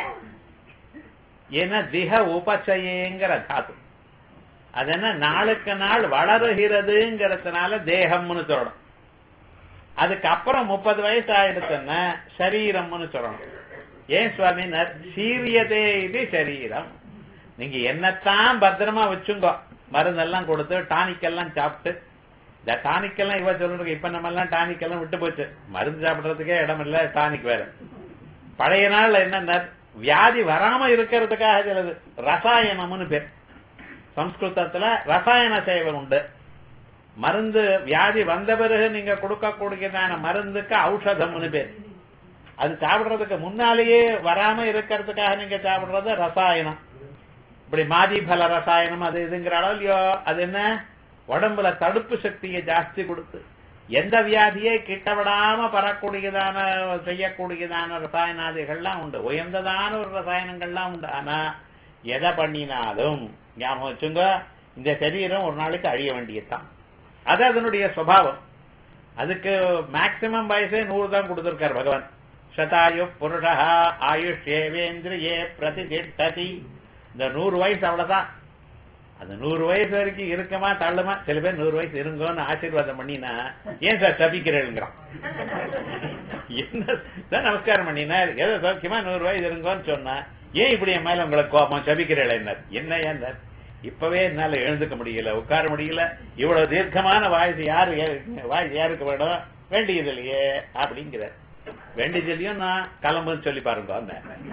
Speaker 1: ஏன்னா திக உபச்சயங்கிற தாத்து அது என்ன நாளுக்கு நாள் வளருகிறதுங்கிறதுனால தேகம்னு சொல்லணும் அதுக்கப்புறம் முப்பது வயசு ஆயிடுச்சுன்னா சரீரம்னு சொல்லணும் ஏன் சுவாமினர் சீரியதே இது சரீரம் நீங்க என்னத்தான் பத்திரமா வச்சுங்கோ மருந்தெல்லாம் கொடுத்து டானிக் எல்லாம் சாப்பிட்டு இந்த டானிக் எல்லாம் இவ சொல்றது இப்ப நம்ம எல்லாம் டானிக் எல்லாம் விட்டு போச்சு மருந்து சாப்பிடுறதுக்கே இடம் இல்ல டானிக் வேற பழைய நாள்ல என்ன வியாதி வராம இருக்கிறதுக்காக சிலது ரசாயனம்னு பேர் சம்ஸ்கிருதத்துல ரசாயன சேவை உண்டு மருந்து வியாதி வந்த பிறகு நீங்க கொடுக்கக்கூடியதான மருந்துக்கு ஔஷதம்னு பேர் அது சாப்பிடுறதுக்கு முன்னாலேயே வராம இருக்கிறதுக்காக நீங்க சாப்பிடுறது ரசாயனம் இப்படி மாதி பல ரசாயனம் அது இதுங்கிற அளவுலயோ அது என்ன உடம்புல தடுப்பு சக்தியை ஜாஸ்தி கொடுத்து எந்த வியாதியை கிட்ட விடாம பரக்கூடியதான செய்யக்கூடியதான ரசாயனாதிகள்லாம் உண்டு உயர்ந்ததான ஒரு ரசாயனங்கள்லாம் உண்டு ஆனா எதை பண்ணினாலும் ஞாபகம் வச்சுங்க இந்த சரீரம் ஒரு நாளைக்கு அழிய வேண்டியதுதான் அது அதனுடைய சுபாவம் அதுக்கு மேக்சிமம் வயசே நூறு தான் கொடுத்திருக்கார் பகவான் சதாயு புருஷா ஆயுஷ் ஏவேந்திரியே பிரதிதிஷ்டதி இந்த நூறு வயசு அவ்வளவுதான் அந்த நூறு வயசு வரைக்கும் இருக்கமா தள்ளுமா சில பேர் நூறு வயசு இருங்கோன்னு ஆசீர்வாதம் பண்ணினா ஏன் சார் தப்பிக்கிறேங்கிறான் என்ன தான் நமஸ்காரம் பண்ணினார் ஏதோ சௌக்கியமா நூறு வயசு இருங்கோன்னு சொன்னா ஏன் இப்படி என் மேல உங்களுக்கு கோபம் சபிக்கிறேன் என்ன ஏன் இப்பவே என்னால எழுந்துக்க முடியல உட்கார முடியல இவ்வளவு தீர்க்கமான வாய்ஸ் யாரு வாய்ஸ் யாருக்கு வேணும் வேண்டியது இல்லையே அப்படிங்கிற வேண்டியதுலயும் நான் கிளம்புன்னு சொல்லி பாருங்க அந்த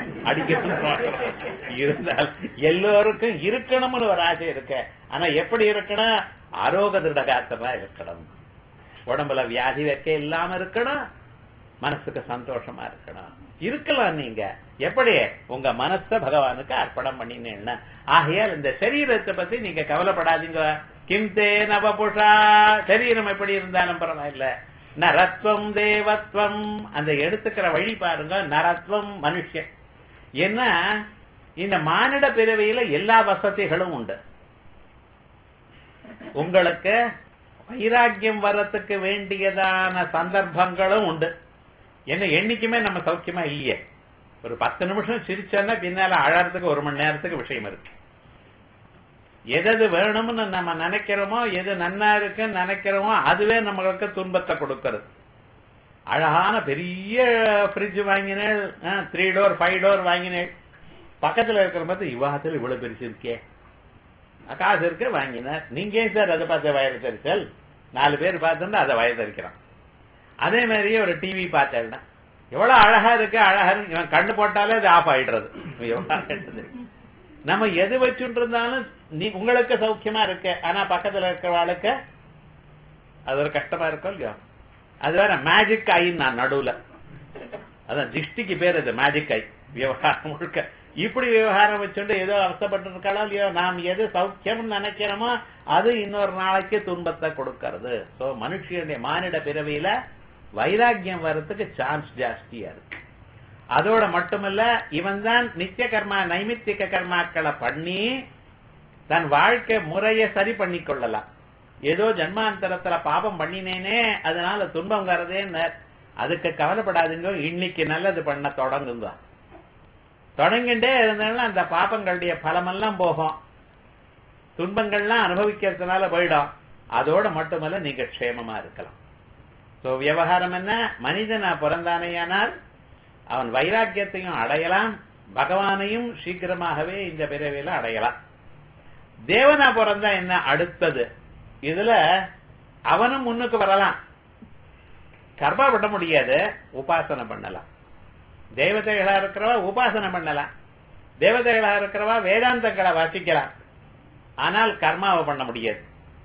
Speaker 1: அடிக்கணும் இருந்தால் எல்லோருக்கும் இருக்கணும்னு ஒரு ஆசை இருக்கு ஆனா எப்படி இருக்கணும் ஆரோக திருடகாத்தமா இருக்கணும் உடம்புல வியாதி வைக்க இல்லாம இருக்கணும் மனசுக்கு சந்தோஷமா இருக்கணும் இருக்கலாம் நீங்க எப்படி உங்க மனச பகவானுக்கு அர்ப்பணம் பண்ணினேன்னா ஆகையால் இந்த சரீரத்தை பத்தி நீங்க கவலைப்படாதீங்க கிம்தே நவபுஷா சரீரம் எப்படி இருந்தாலும் பரவாயில்ல நரத்வம் தேவத்வம் அந்த எடுத்துக்கிற வழி பாருங்க நரத்வம் மனுஷன் ஏன்னா இந்த மானிட பிறவியில எல்லா வசதிகளும் உண்டு உங்களுக்கு வைராக்கியம் வரத்துக்கு வேண்டியதான சந்தர்ப்பங்களும் உண்டு என்ன என்னைக்குமே நம்ம சௌக்கியமா இல்லையே ஒரு பத்து நிமிஷம் சிரிச்சோன்னா பின்னால அழறதுக்கு ஒரு மணி நேரத்துக்கு விஷயம் இருக்கு எது வேணும்னு நம்ம நினைக்கிறோமோ எது நன்னா இருக்குன்னு நினைக்கிறோமோ அதுவே நம்மளுக்கு துன்பத்தை கொடுக்கறது அழகான பெரிய ஃப்ரிட்ஜ் வாங்கினேன் த்ரீ டோர் ஃபைவ் டோர் வாங்கினேன் பக்கத்துல இருக்கிற பார்த்து இவ்வாத்துல இவ்வளவு பெருசு இருக்கே காசு இருக்கு வாங்கினார் நீங்க ஏன் சார் அதை பார்த்து வயது தெரிச்சல் நாலு பேர் பார்த்துட்டு அதை வயது தெரிக்கிறான் அதே மாதிரியே ஒரு டிவி பார்த்தேன்னா எவ்வளவு அழகா இருக்கு அழகா இருக்கு இவன் கண்ணு போட்டாலே அது ஆஃப் ஆயிடுறது எவ்வளவு அழகா இருக்குது. நம்ம எது வச்சுட்டு இருந்தாலும் நீ உங்களுக்கு சௌக்கியமா இருக்கு ஆனா பக்கத்துல இருக்கிறவாளுக்கு அது ஒரு கஷ்டமா இருக்கும் இல்லையோ அது வேற மேஜிக் ஐ நான் நடுவுல அதான் திஷ்டிக்கு பேர் இது மேஜிக் ஐ விவகாரம் முழுக்க இப்படி விவகாரம் வச்சுட்டு ஏதோ அவஸ்தப்பட்டு இருக்காளோ இல்லையோ நாம் எது சௌக்கியம் நினைக்கிறோமோ அது இன்னொரு நாளைக்கு துன்பத்தை கொடுக்கறது சோ மனுஷனுடைய மானிட பிறவியில வைராக்கியம் வர்றதுக்கு சான்ஸ் ஜாஸ்தியா இருக்கு அதோட மட்டுமல்ல இவன் தான் நித்திய கர்மா நைமித்திக கர்மாக்களை பண்ணி தன் வாழ்க்கை முறைய சரி பண்ணி கொள்ளலாம் ஏதோ ஜன்மாந்தரத்துல பாபம் பண்ணினேனே அதனால துன்பம் வரதேன்னு அதுக்கு கவலைப்படாதுங்க இன்னைக்கு நல்லது பண்ண தொடங்குங்க தொடங்கிட்டே இருந்தாலும் அந்த பாபங்களுடைய பலமெல்லாம் போகும் துன்பங்கள்லாம் அனுபவிக்கிறதுனால போயிடும் அதோட மட்டுமல்ல நீங்க க்ஷேமமா இருக்கலாம் சோ விவகாரம் என்ன மனிதனா பிறந்தானேயானால் அவன் வைராக்கியத்தையும் அடையலாம் பகவானையும் சீக்கிரமாகவே இந்த பிறவியில அடையலாம் தேவனா பிறந்தா என்ன அடுத்தது இதுல அவனும் முன்னுக்கு வரலாம் கர்மா பண்ண முடியாது உபாசனை பண்ணலாம் தேவதைகளா இருக்கிறவா உபாசனை பண்ணலாம் தேவதைகளா இருக்கிறவா வேதாந்தங்களை வாசிக்கலாம் ஆனால் கர்மாவை பண்ண முடியாது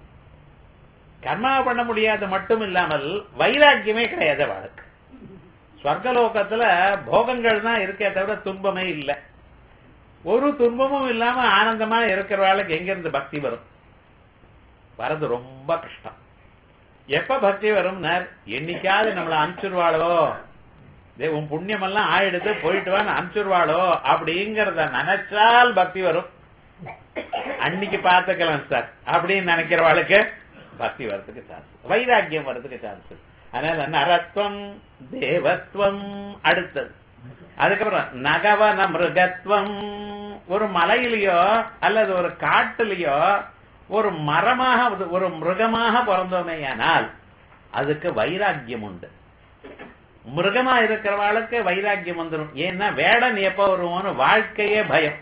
Speaker 1: கர்மாவை பண்ண முடியாது மட்டும் இல்லாமல் வைராக்கியமே கிடையாது அவளுக்கு ஸ்வர்கலோகத்துல போகங்கள் தான் இருக்கே தவிர துன்பமே இல்லை ஒரு துன்பமும் இல்லாம ஆனந்தமா இருக்கிறவாளுக்கு எங்கிருந்து பக்தி வரும் வரது ரொம்ப கஷ்டம் எப்ப பக்தி வரும் என்னைக்காவது நம்மள அனுப்பிச்சிருவாளோ உன் புண்ணியம் எல்லாம் ஆயிடுத்து போயிட்டு வான்னு அனுப்பிச்சிருவாளோ அப்படிங்கறத நினைச்சால் பக்தி வரும் அன்னைக்கு பார்த்துக்கலாம் சார் அப்படின்னு நினைக்கிறவாளுக்கு பக்தி வர்றதுக்கு சான்ஸ் வைராக்கியம் வர்றதுக்கு சான்ஸ் அதனால நரத்வம் தேவத்வம் அடுத்தது அதுக்கப்புறம் நகவன மிருகத்துவம் ஒரு மலையிலயோ அல்லது ஒரு காட்டுலயோ ஒரு மரமாக ஒரு மிருகமாக பிறந்தோமேயானால் அதுக்கு வைராக்கியம் உண்டு மிருகமா இருக்கிறவாளுக்கு வைராக்கியம் வந்துடும் ஏன்னா வேடன் எப்ப வருவோன்னு வாழ்க்கையே பயம்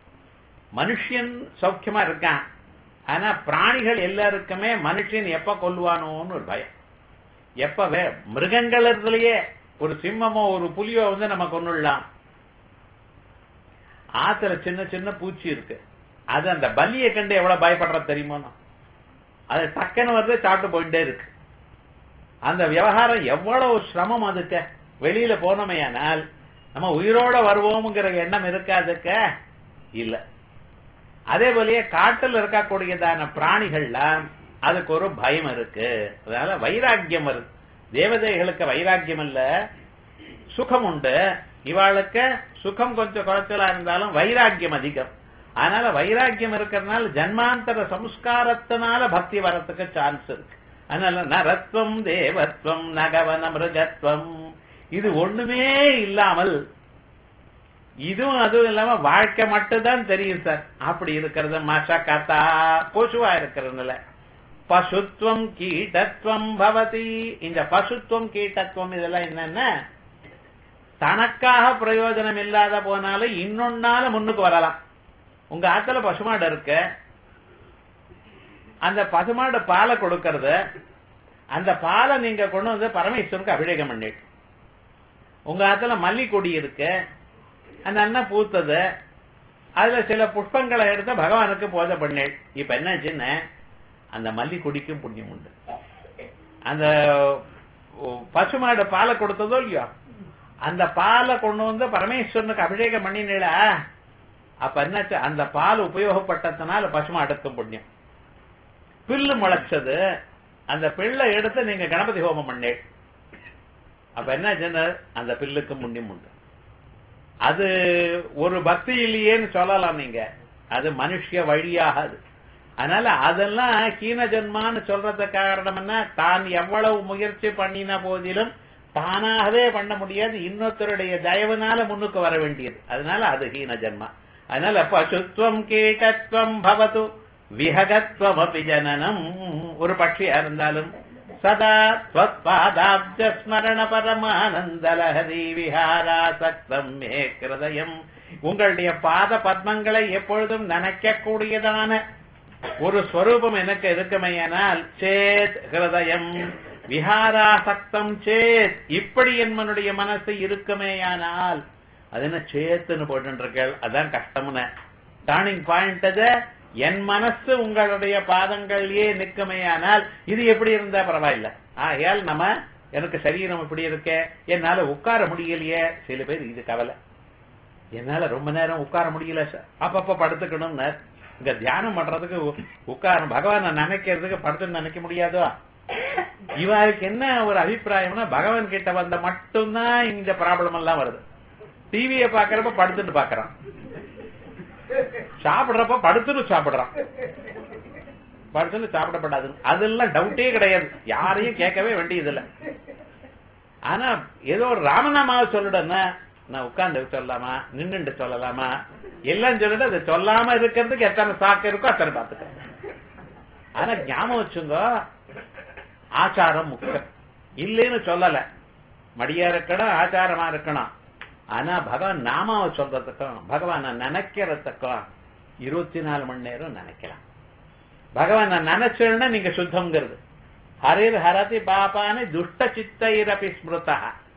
Speaker 1: மனுஷன் சௌக்கியமா இருக்கான் ஆனா பிராணிகள் எல்லாருக்குமே மனுஷன் எப்ப கொல்லுவானோன்னு ஒரு பயம் எப்ப மிருகங்களத்திலேயே ஒரு சிம்மமோ ஒரு புலியோ வந்து நம்ம கொண்டுடலாம் ஆத்துல சின்ன சின்ன பூச்சி இருக்கு அது அந்த பலியை கண்டு எவ்வளவு பயப்படுற தெரியுமோ அது டக்குன்னு வந்து சாப்பிட்டு போயிட்டே இருக்கு அந்த விவகாரம் எவ்வளவு சிரமம் அதுக்கு வெளியில போனோமையானால் நம்ம உயிரோட வருவோம்ங்கிற எண்ணம் இருக்காதுக்க இல்ல அதே போலயே காட்டில் இருக்கக்கூடியதான பிராணிகள்லாம் அதுக்கு ஒரு பயம் இருக்கு அதனால வைராக்கியம் இருக்கு தேவதைகளுக்கு வைராக்கியம் இல்ல சுகம் உண்டு இவாளுக்கு சுகம் கொஞ்சம் குறைச்சலா இருந்தாலும் வைராக்கியம் அதிகம் அதனால வைராக்கியம் இருக்கிறதுனால ஜன்மாந்தர சம்ஸ்காரத்தினால பக்தி வரத்துக்கு சான்ஸ் இருக்கு அதனால நரத்வம் தேவத்வம் நகவன மிருகத்வம் இது ஒண்ணுமே இல்லாமல் இதுவும் அதுவும் இல்லாம வாழ்க்கை மட்டும்தான் தெரியும் சார் அப்படி இருக்கிறது மச கதா கொசுவா இருக்கிறதுல பசுத்துவம் கீட்டத்துவம் பவதி இந்த பசுத்துவம் கீட்டத்துவம் இதெல்லாம் என்னன்னா தனக்காக பிரயோஜனம் இல்லாத போனாலும் இன்னொன்னால முன்னுக்கு வரலாம் உங்க ஆத்துல பசுமாடு இருக்கு அந்த பசுமாடு பாலை கொடுக்கறது அந்த பாலை நீங்க கொண்டு வந்து பரமேஸ்வருக்கு அபிஷேகம் பண்ணிட்டு உங்க ஆத்துல மல்லி கொடி இருக்கு அந்த அண்ணன் பூத்தது அதுல சில புஷ்பங்களை எடுத்து பகவானுக்கு பூஜை பண்ணேன் இப்ப என்னாச்சுன்னு அந்த மல்லி கொடிக்கும் புண்ணியம் உண்டு அந்த பசுமாடு பாலை கொடுத்ததோ இல்லையோ அந்த பாலை கொண்டு வந்து பரமேஸ்வரனுக்கு அபிஷேகம் பண்ணினீடா அப்ப என்னாச்சு அந்த பால் உபயோகப்பட்டதுனால பசுமாடுக்கும் புண்ணியம் பில்லு முளைச்சது அந்த பில்லை எடுத்து நீங்க கணபதி ஹோமம் பண்ணே அப்ப என்ன அந்த பில்லுக்கு புண்ணியம் உண்டு அது ஒரு பக்தி இல்லையேன்னு சொல்லலாம் நீங்க அது மனுஷ வழியாகாது அதனால அதெல்லாம் கீன ஜென்மான்னு சொல்றது காரணம் என்ன தான் எவ்வளவு முயற்சி பண்ணின போதிலும் தானாகவே பண்ண முடியாது இன்னொருத்தருடைய தயவுனால முன்னுக்கு வர வேண்டியது அதனால அது ஹீன ஜென்மா அதனால பசுத்துவம் கீட்டத்துவம் பவது விஹகத்வம் அபி ஜனனம் ஒரு பட்சியா இருந்தாலும் சதா ஸ்வத்பாதாப்ஜ ஸ்மரண பரமானந்தலஹரி விஹாராசக்தம் மே கிருதயம் உங்களுடைய பாத பத்மங்களை எப்பொழுதும் நினைக்கக்கூடியதான ஒரு ஸ்வரூபம் எனக்கு இருக்குமையானால் சேத் ஹிருதயம் விஹாராசக்தம் சேத் இப்படி என்னுடைய மனசு இருக்குமேயானால் அது என்ன சேத்துன்னு போட்டுருக்கள் அதான் கஷ்டம்னு டர்னிங் பாயிண்ட் அது என் மனசு உங்களுடைய பாதங்களிலே நிற்குமேயானால் இது எப்படி இருந்தா பரவாயில்ல ஆகையால் நம்ம எனக்கு சரீரம் இப்படி இருக்கே என்னால உட்கார முடியலையே சில பேர் இது கவலை என்னால ரொம்ப நேரம் உட்கார முடியல சார் அப்பப்ப படுத்துக்கணும்னு இங்க தியானம் பண்றதுக்கு உ- உட்கார பகவானை நினைக்கிறதுக்கு படுத்து நினைக்க முடியாதோ இவருக்கு என்ன ஒரு அபிப்பிராயம்னா பகவான் கிட்ட வந்த மட்டும்தான் இந்த ப்ராப்ளம் எல்லாம் வருது டிவிய பாக்குறப்ப படுத்துட்டு பாக்குறான் சாப்பிடுறப்ப படுத்துட்டு சாப்பிடுறான் படுத்துட்டு சாப்பிடப்படாது அதெல்லாம் டவுட்டே கிடையாது யாரையும் கேட்கவே வேண்டியது இல்ல ஆனா ஏதோ ஒரு ராமநாமாவை சொல்லிடுன்னா நான் உட்கார்ந்து சொல்லலாமா நின்னுட்டு சொல்லலாமா எல்லாம் சொல்லிட்டு அதை சொல்லாம இருக்கிறதுக்கு எத்தனை சாக்கு இருக்கோ அத்தனை பார்த்துக்க ஆனா ஞாபகம் வச்சுங்க ஆச்சாரம் முக்கியம் இல்லைன்னு சொல்லல மடியா இருக்கணும் ஆச்சாரமா இருக்கணும் ஆனா பகவான் நாமாவை சொல்றதுக்கும் பகவானை நினைக்கிறதுக்கும் இருபத்தி நாலு மணி நேரம் நினைக்கலாம் பகவானை நினைச்சேன்னா நீங்க சுத்தம்ங்கிறது ஹரிர் ஹரதி பாபானி துஷ்ட சித்தைரபி ஸ்மிருதா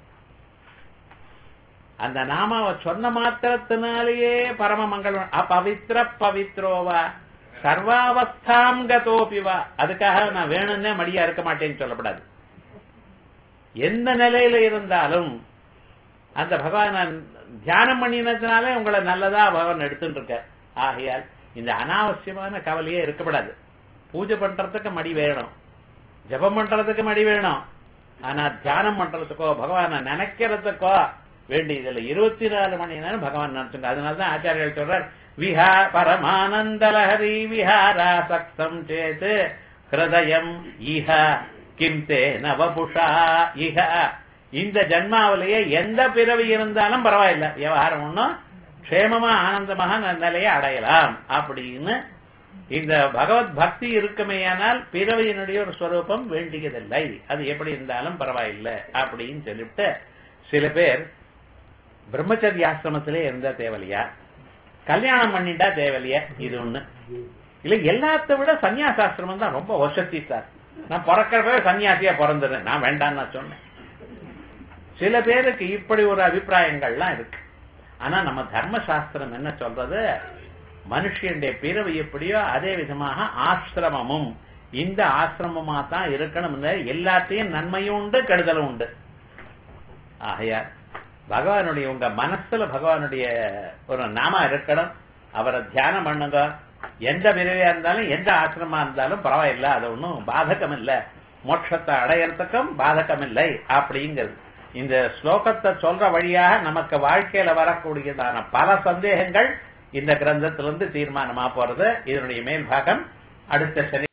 Speaker 1: அந்த நாமாவை சொன்ன மாத்திரத்தினாலேயே பரம மங்களம் அபவித்ர பவித்ரோவா சர்வாவஸ்தாம் கதோபிவா அதுக்காக நான் வேணும்னே மடியா இருக்க மாட்டேன்னு சொல்லப்படாது எந்த நிலையில இருந்தாலும் அந்த பகவான தியானம் பண்ணினதுனாலே உங்களை நல்லதா பகவான் எடுத்துட்டு இருக்க ஆகையால் இந்த அனாவசியமான கவலையே இருக்கப்படாது பூஜை பண்றதுக்கு மடி வேணும் ஜெபம் பண்றதுக்கு மடி வேணும் ஆனா தியானம் பண்றதுக்கோ பகவானை நினைக்கிறதுக்கோ வேண்டியதில்லை இருபத்தி நாலு மணி நேரம் பகவான் நினைச்சுங்க அதனாலதான் ஆச்சாரியர்கள் சொல்றார் விஹா பரமானந்த லஹரி விஹாராசக்தம் சேத் ஹிருதயம் இஹ கிம் தே நவபுஷா இஹ இந்த ஜன்மாவிலேயே எந்த பிறவி இருந்தாலும் பரவாயில்ல விவகாரம் ஒண்ணும் க்ஷேமமா ஆனந்தமாக நல்ல நிலையை அடையலாம் அப்படின்னு இந்த பகவத் பக்தி இருக்குமேயானால் பிறவியினுடைய ஒரு ஸ்வரூபம் வேண்டியதில்லை அது எப்படி இருந்தாலும் பரவாயில்லை அப்படின்னு சொல்லிவிட்டு சில பேர் பிரம்மச்சரிய ஆசிரமத்திலே இருந்தா தேவலையா கல்யாணம் பண்ணிட்டா தேவலையா இது ஒண்ணு இல்ல எல்லாத்த விட சன்னியாசாசிரமம் தான் ரொம்ப வசதி சார் நான் பிறக்கிறப்பவே சன்னியாசியா பிறந்துறேன் நான் வேண்டாம்னு நான் சொன்னேன் சில பேருக்கு இப்படி ஒரு அபிப்பிராயங்கள்லாம் இருக்கு ஆனா நம்ம தர்மசாஸ்திரம் என்ன சொல்றது மனுஷனுடைய பிறவி எப்படியோ அதே விதமாக ஆசிரமமும் இந்த ஆசிரமமா தான் இருக்கணும் எல்லாத்தையும் நன்மையும் உண்டு கெடுதலும் உண்டு ஆகையார் பகவானுடைய உங்க மனசுல பகவானுடைய ஒரு நாம இருக்கணும் அவரை தியானம் பண்ணுங்க எந்த பிறவியா இருந்தாலும் எந்த ஆசிரமா இருந்தாலும் பரவாயில்ல அது ஒன்றும் பாதகம் இல்லை மோட்சத்தை அடையறதுக்கும் பாதகம் இல்லை அப்படிங்கிறது இந்த ஸ்லோகத்தை சொல்ற வழியாக நமக்கு வாழ்க்கையில வரக்கூடியதான பல சந்தேகங்கள் இந்த கிரந்தத்திலிருந்து தீர்மானமா போறது இதனுடைய மேல் பாகம் அடுத்த சனி